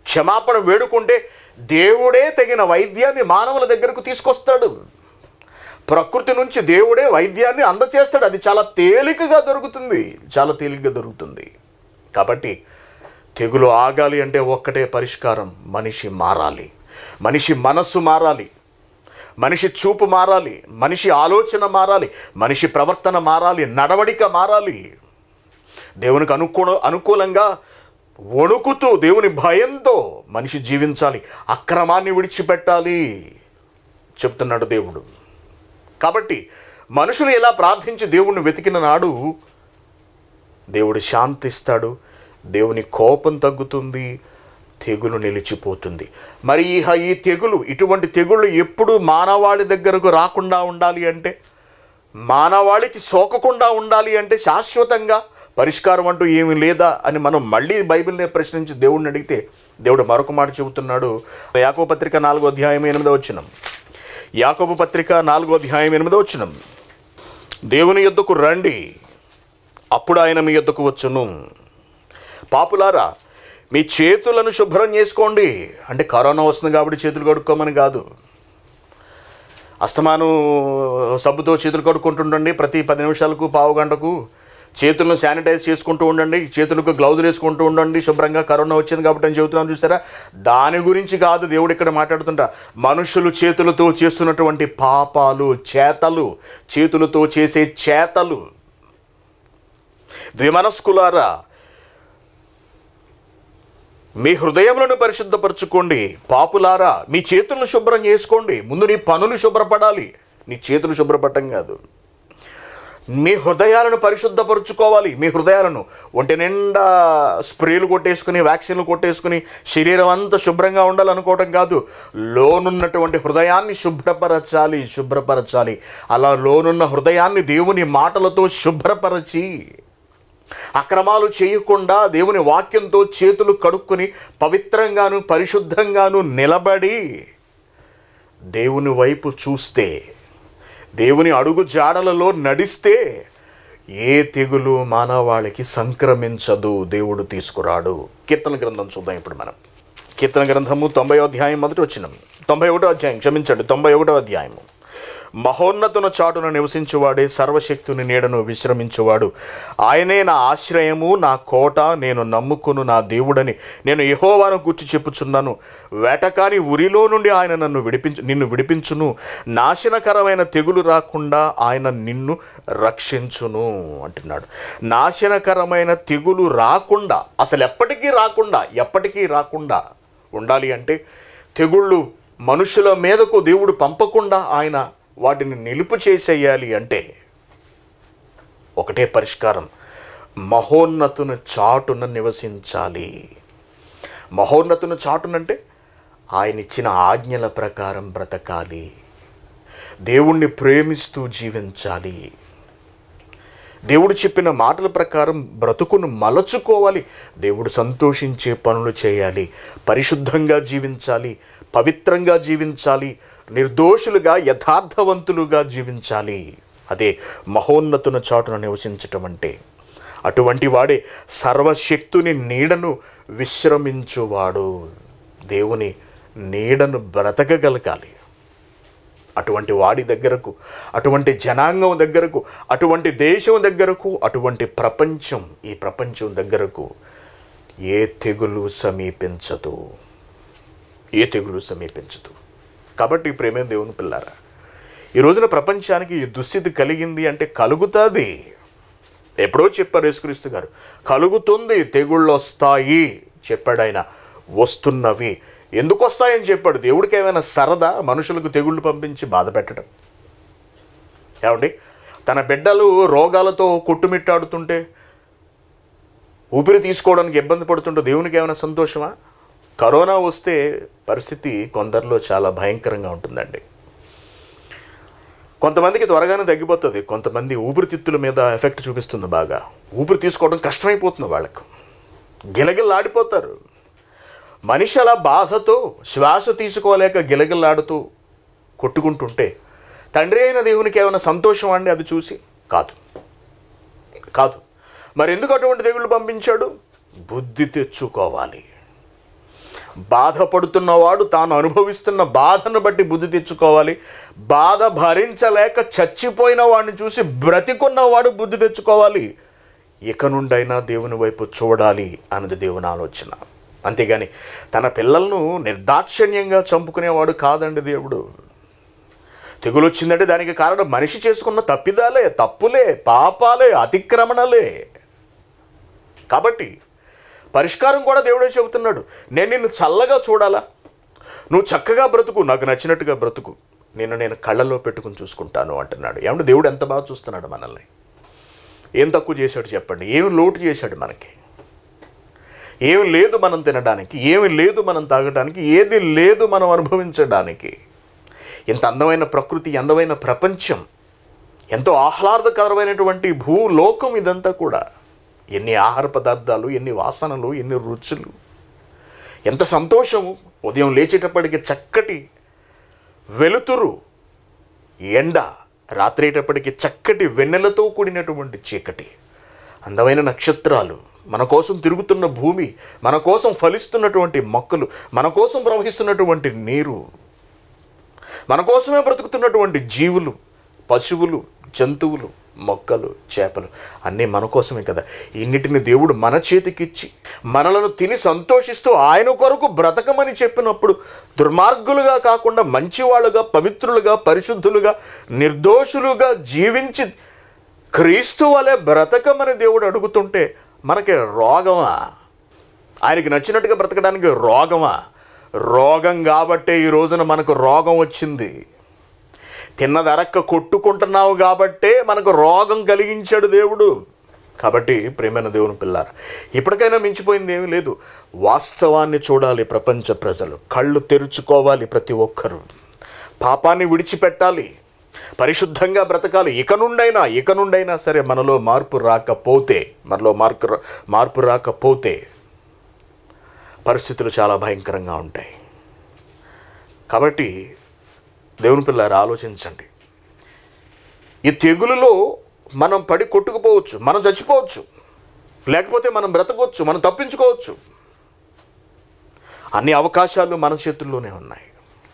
క్షమాపణ వేడుకుంటే దేవుడే తగిన వైద్యాన్ని మానవుల దగ్గరకు తీసుకొస్తాడు ప్రకృతి నుంచి దేవుడే వైద్యాన్ని అందచేస్తాడు అది చాలా తేలికగా దొరుకుతుంది చాలా తేలికగా దొరుకుతుంది కాబట్టి తెగులు ఆగాలి అంటే ఒక్కటే పరిష్కారం మనిషి మారాలి మనిషి మనస్సు మారాలి మనిషి చూపు మారాలి మనిషి ఆలోచన మారాలి మనిషి ప్రవర్తన మారాలి నడవడిక మారాలి దేవునికి అనుకూల అనుకూలంగా వణుకుతూ దేవుని భయంతో మనిషి జీవించాలి అక్రమాన్ని విడిచిపెట్టాలి చెప్తున్నాడు దేవుడు కాబట్టి మనుషులు ఇలా ప్రార్థించి దేవుణ్ణి వెతికిన నాడు దేవుడు శాంతిస్తాడు దేవుని కోపం తగ్గుతుంది తెగులు నిలిచిపోతుంది మరి ఈ హ- ఈ తెగులు ఇటువంటి తెగుళ్ళు ఎప్పుడు మానవాళి దగ్గరకు రాకుండా ఉండాలి అంటే మానవాళికి సోకకుండా ఉండాలి అంటే శాశ్వతంగా పరిష్కారం అంటూ ఏమీ లేదా అని మనం మళ్ళీ బైబిల్ని ప్రశ్నించి దేవుడిని అడిగితే దేవుడు మరొక మాట చెబుతున్నాడు యాకోబు పత్రిక నాలుగో అధ్యాయం ఎనిమిదో వచ్చినం యాకోబు పత్రిక నాలుగో అధ్యాయం ఎనిమిదో వచ్చినం దేవుని యొద్దకు రండి అప్పుడు ఆయన మీ యొద్దకు వచ్చును పాపులారా మీ చేతులను శుభ్రం చేసుకోండి అంటే కరోనా వస్తుంది కాబట్టి చేతులు కడుక్కోమని కాదు అస్తమాను సబ్బుతో చేతులు కడుక్కుంటుండండి ప్రతి పది నిమిషాలకు పావు గంటకు చేతులను శానిటైజ్ చేసుకుంటూ ఉండండి చేతులకు గ్లౌజులు వేసుకుంటూ ఉండండి శుభ్రంగా కరోనా వచ్చింది కాబట్టి అని చెబుతున్నాను చూసారా దాని గురించి కాదు దేవుడు ఇక్కడ మాట్లాడుతుంటా మనుషులు చేతులతో చేస్తున్నటువంటి పాపాలు చేతలు చేతులతో చేసే చేతలు ద్విమనస్కులారా మీ హృదయములను పరిశుద్ధపరచుకోండి పాపులారా మీ చేతులను శుభ్రం చేసుకోండి ముందు నీ పనులు శుభ్రపడాలి నీ చేతులు శుభ్రపడటం కాదు మీ హృదయాలను పరిశుద్ధపరుచుకోవాలి మీ హృదయాలను ఒంటి నిండా స్ప్రేలు కొట్టేసుకుని వ్యాక్సిన్లు కొట్టేసుకుని శరీరం అంతా శుభ్రంగా ఉండాలనుకోవటం కాదు లోనున్నటువంటి హృదయాన్ని శుభ్రపరచాలి శుభ్రపరచాలి అలా లోనున్న హృదయాన్ని దేవుని మాటలతో శుభ్రపరచి అక్రమాలు చేయకుండా దేవుని వాక్యంతో చేతులు కడుక్కొని పవిత్రంగాను పరిశుద్ధంగాను నిలబడి దేవుని వైపు చూస్తే దేవుని అడుగు జాడలలో నడిస్తే ఏ తెగులు మానవాళికి సంక్రమించదు దేవుడు తీసుకురాడు కీర్తన గ్రంథం చూద్దాం ఇప్పుడు మనం కీర్తన గ్రంథము తొంభై అధ్యాయం మొదటి వచ్చిన తొంభై ఒకటో అధ్యాయం క్షమించండి తొంభై ఒకటో అధ్యాయము మహోన్నతున చాటున నివసించువాడే సర్వశక్తుని నీడను విశ్రమించువాడు ఆయనే నా ఆశ్రయము నా కోట నేను నమ్ముకును నా దేవుడని నేను యెహోవాను గుర్చి చెప్పుచున్నాను వేటకాని ఉరిలో నుండి ఆయన నన్ను విడిపించు నిన్ను విడిపించును నాశనకరమైన తెగులు రాకుండా ఆయన నిన్ను రక్షించును అంటున్నాడు నాశనకరమైన తెగులు రాకుండా అసలు ఎప్పటికీ రాకుండా ఎప్పటికీ రాకుండా ఉండాలి అంటే తెగుళ్ళు మనుషుల మీదకు దేవుడు పంపకుండా ఆయన వాటిని నిలుపు చేసేయాలి అంటే ఒకటే పరిష్కారం మహోన్నతుని చాటున నివసించాలి మహోన్నతుని చాటునంటే ఆయన ఇచ్చిన ఆజ్ఞల ప్రకారం బ్రతకాలి దేవుణ్ణి ప్రేమిస్తూ జీవించాలి దేవుడు చెప్పిన మాటల ప్రకారం బ్రతుకును మలచుకోవాలి దేవుడు సంతోషించే పనులు చేయాలి పరిశుద్ధంగా జీవించాలి పవిత్రంగా జీవించాలి నిర్దోషులుగా యథార్థవంతులుగా జీవించాలి అదే మహోన్నతున చాటున నివసించటం అంటే అటువంటి వాడే సర్వశక్తుని నీడను విశ్రమించువాడు దేవుని నీడను బ్రతకగలగాలి అటువంటి వాడి దగ్గరకు అటువంటి జనాంగం దగ్గరకు అటువంటి దేశం దగ్గరకు అటువంటి ప్రపంచం ఈ ప్రపంచం దగ్గరకు ఏ తెగులు సమీపించదు ఏ తెగులు సమీపించదు కాబట్టి ప్రేమే దేవుని పిల్లారా ఈ రోజున ప్రపంచానికి ఈ దుస్థితి కలిగింది అంటే కలుగుతుంది ఎప్పుడో చెప్పారు యేసుక్రీస్తు గారు కలుగుతుంది తెగుళ్ళు వస్తాయి చెప్పాడు ఆయన వస్తున్నవి ఎందుకు వస్తాయని చెప్పాడు దేవుడికి ఏమైనా సరదా మనుషులకు తెగుళ్ళు పంపించి బాధ పెట్టడం ఏమండి తన బిడ్డలు రోగాలతో కొట్టుమిట్టాడుతుంటే ఊపిరి తీసుకోవడానికి ఇబ్బంది పడుతుంటే దేవునికి ఏమైనా సంతోషమా కరోనా వస్తే పరిస్థితి కొందరిలో చాలా భయంకరంగా ఉంటుందండి కొంతమందికి త్వరగానే తగ్గిపోతుంది కొంతమంది ఊపిరితిత్తుల మీద ఎఫెక్ట్ చూపిస్తుంది బాగా ఊపిరి తీసుకోవడం కష్టమైపోతుంది వాళ్ళకు గిలగిల్లాడిపోతారు మనిషి అలా బాధతో శ్వాస తీసుకోలేక గిలగిల్లాడుతూ కొట్టుకుంటుంటే తండ్రి అయిన దేవునికి ఏమైనా సంతోషం అండి అది చూసి కాదు కాదు మరి ఎందుకు అటువంటి దేవుళ్ళు పంపించాడు బుద్ధి తెచ్చుకోవాలి బాధపడుతున్నవాడు తాను అనుభవిస్తున్న బాధను బట్టి బుద్ధి తెచ్చుకోవాలి బాధ భరించలేక చచ్చిపోయిన వాడిని చూసి బ్రతికున్నవాడు బుద్ధి తెచ్చుకోవాలి ఇక నుండైనా దేవుని వైపు చూడాలి అన్నది దేవుని ఆలోచన అంతేగాని తన పిల్లలను నిర్దాక్షిణ్యంగా చంపుకునేవాడు కాదండి దేవుడు తెగులు వచ్చిందంటే దానికి కారణం మనిషి చేసుకున్న తప్పిదాలే తప్పులే పాపాలే అతిక్రమణలే కాబట్టి పరిష్కారం కూడా దేవుడే చెబుతున్నాడు నేను నిన్ను చల్లగా చూడాలా నువ్వు చక్కగా బ్రతుకు నాకు నచ్చినట్టుగా బ్రతుకు నిన్ను నేను కళ్ళలో పెట్టుకుని చూసుకుంటాను అంటున్నాడు ఏమంటే దేవుడు ఎంత బాగా చూస్తున్నాడు మనల్ని ఏం తక్కువ చేశాడు చెప్పండి ఏమి లోటు చేశాడు మనకి ఏమి లేదు మనం తినడానికి ఏమి లేదు మనం తాగడానికి ఏది లేదు మనం అనుభవించడానికి ఇంత అందమైన ప్రకృతి అందమైన ప్రపంచం ఎంతో ఆహ్లాదకరమైనటువంటి భూలోకం ఇదంతా కూడా ఎన్ని ఆహార పదార్థాలు ఎన్ని వాసనలు ఎన్ని రుచులు ఎంత సంతోషము ఉదయం లేచేటప్పటికి చక్కటి వెలుతురు ఎండ రాత్రేటప్పటికి చక్కటి వెన్నెలతో కూడినటువంటి చీకటి అందమైన నక్షత్రాలు మన కోసం తిరుగుతున్న భూమి మన కోసం ఫలిస్తున్నటువంటి మొక్కలు మన కోసం ప్రవహిస్తున్నటువంటి నీరు మన కోసమే బ్రతుకుతున్నటువంటి జీవులు పశువులు జంతువులు మొక్కలు చేపలు అన్నీ మన కోసమే కదా ఇన్నిటిని దేవుడు మన చేతికిచ్చి మనలను తిని సంతోషిస్తూ ఆయన కొరకు బ్రతకమని చెప్పినప్పుడు దుర్మార్గులుగా కాకుండా మంచివాళ్ళుగా పవిత్రులుగా పరిశుద్ధులుగా నిర్దోషులుగా జీవించి క్రీస్తు వలె బ్రతకమని దేవుడు అడుగుతుంటే మనకి రోగమా ఆయనకి నచ్చినట్టుగా బ్రతకడానికి రోగమా రోగం కాబట్టే ఈ రోజున మనకు రోగం వచ్చింది తిన్నదరక్క కొట్టుకుంటున్నావు కాబట్టే మనకు రోగం కలిగించాడు దేవుడు కాబట్టి ప్రేమైన దేవుని పిల్లారు ఇప్పటికైనా మించిపోయింది ఏమీ లేదు వాస్తవాన్ని చూడాలి ప్రపంచ ప్రజలు కళ్ళు తెరుచుకోవాలి ప్రతి ఒక్కరూ పాపాన్ని విడిచిపెట్టాలి పరిశుద్ధంగా బ్రతకాలి ఇక నుండైనా ఇక నుండైనా సరే మనలో మార్పు రాకపోతే మనలో మార్పు రా- మార్పు రాకపోతే పరిస్థితులు చాలా భయంకరంగా ఉంటాయి కాబట్టి దేవుని పిల్లారు ఆలోచించండి ఈ తెగులులో మనం పడి కొట్టుకుపోవచ్చు మనం చచ్చిపోవచ్చు లేకపోతే మనం బ్రతకవచ్చు మనం తప్పించుకోవచ్చు అన్ని అవకాశాలు మన చేతుల్లోనే ఉన్నాయి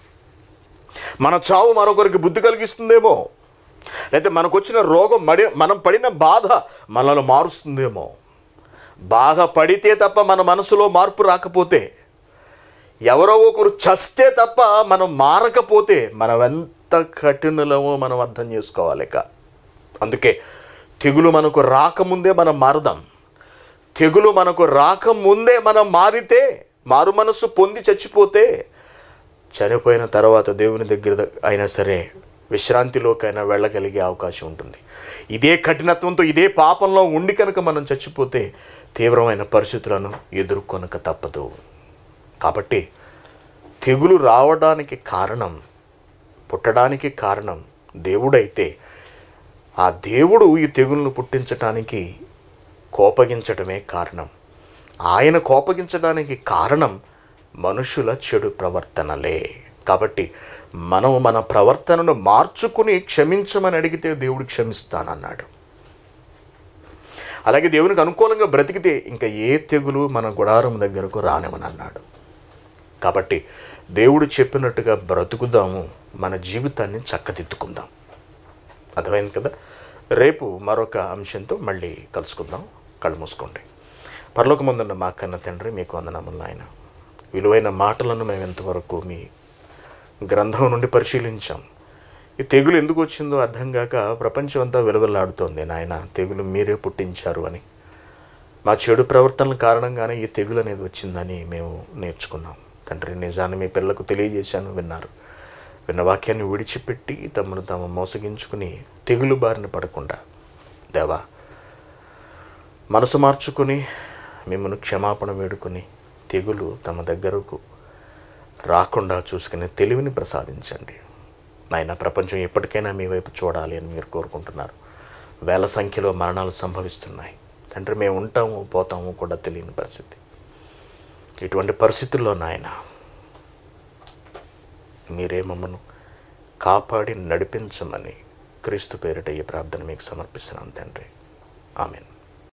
మన చావు మరొకరికి బుద్ధి కలిగిస్తుందేమో లేకపోతే మనకు వచ్చిన రోగం మడి మనం పడిన బాధ మనల్ని మారుస్తుందేమో బాధ పడితే తప్ప మన మనసులో మార్పు రాకపోతే ఎవరో ఒకరు చస్తే తప్ప మనం మారకపోతే మనం ఎంత కఠినలమో మనం అర్థం చేసుకోవాలి ఇక అందుకే తెగులు మనకు రాకముందే మనం మారదాం తెగులు మనకు రాకముందే మనం మారితే మారు మనస్సు పొంది చచ్చిపోతే చనిపోయిన తర్వాత దేవుని దగ్గర ద- అయినా సరే విశ్రాంతిలోకైనా వెళ్ళగలిగే అవకాశం ఉంటుంది ఇదే కఠినత్వంతో ఇదే పాపంలో ఉండి కనుక మనం చచ్చిపోతే తీవ్రమైన పరిస్థితులను ఎదుర్కొనక తప్పదు కాబట్టి తెగులు రావడానికి కారణం పుట్టడానికి కారణం దేవుడైతే ఆ దేవుడు ఈ తెగులను పుట్టించటానికి కోపగించటమే కారణం ఆయన కోపగించడానికి కారణం మనుషుల చెడు ప్రవర్తనలే కాబట్టి మనం మన ప్రవర్తనను మార్చుకుని క్షమించమని అడిగితే దేవుడు క్షమిస్తానన్నాడు అలాగే దేవునికి అనుకూలంగా బ్రతికితే ఇంకా ఏ తెగులు మన గుడారం దగ్గరకు రానివని అన్నాడు కాబట్టి దేవుడు చెప్పినట్టుగా బ్రతుకుదాము మన జీవితాన్ని చక్కదిద్దుకుందాం అర్థమైంది కదా రేపు మరొక అంశంతో మళ్ళీ కలుసుకుందాం కళ్ళు మూసుకోండి పరలోకమందున్న మా కన్న తండ్రి మీకు వందనములు ఆయన విలువైన మాటలను మేము ఎంతవరకు మీ గ్రంథం నుండి పరిశీలించాం ఈ తెగులు ఎందుకు వచ్చిందో అర్థం కాక ప్రపంచం అంతా వెలువలాడుతోంది నాయన తెగులు మీరే పుట్టించారు అని మా చెడు ప్రవర్తనల కారణంగానే ఈ తెగులు అనేది వచ్చిందని మేము నేర్చుకున్నాం తండ్రి నిజాన్ని మీ పిల్లలకు తెలియజేశాను విన్నారు విన్న వాక్యాన్ని విడిచిపెట్టి తమను తాము మోసగించుకుని తెగులు బారిన పడకుండా దేవా మనసు మార్చుకుని మిమ్మల్ని క్షమాపణ వేడుకొని తెగులు తమ దగ్గరకు రాకుండా చూసుకునే తెలివిని ప్రసాదించండి నాయన ప్రపంచం ఎప్పటికైనా మీ వైపు చూడాలి అని మీరు కోరుకుంటున్నారు వేల సంఖ్యలో మరణాలు సంభవిస్తున్నాయి తండ్రి మేము ఉంటాము పోతాము కూడా తెలియని పరిస్థితి ఇటువంటి పరిస్థితుల్లో నాయన మీరే మమ్మను కాపాడి నడిపించమని క్రీస్తు పేరిట ఈ ప్రార్థన మీకు సమర్పిస్తున్నాను తండ్రి ఆమెన్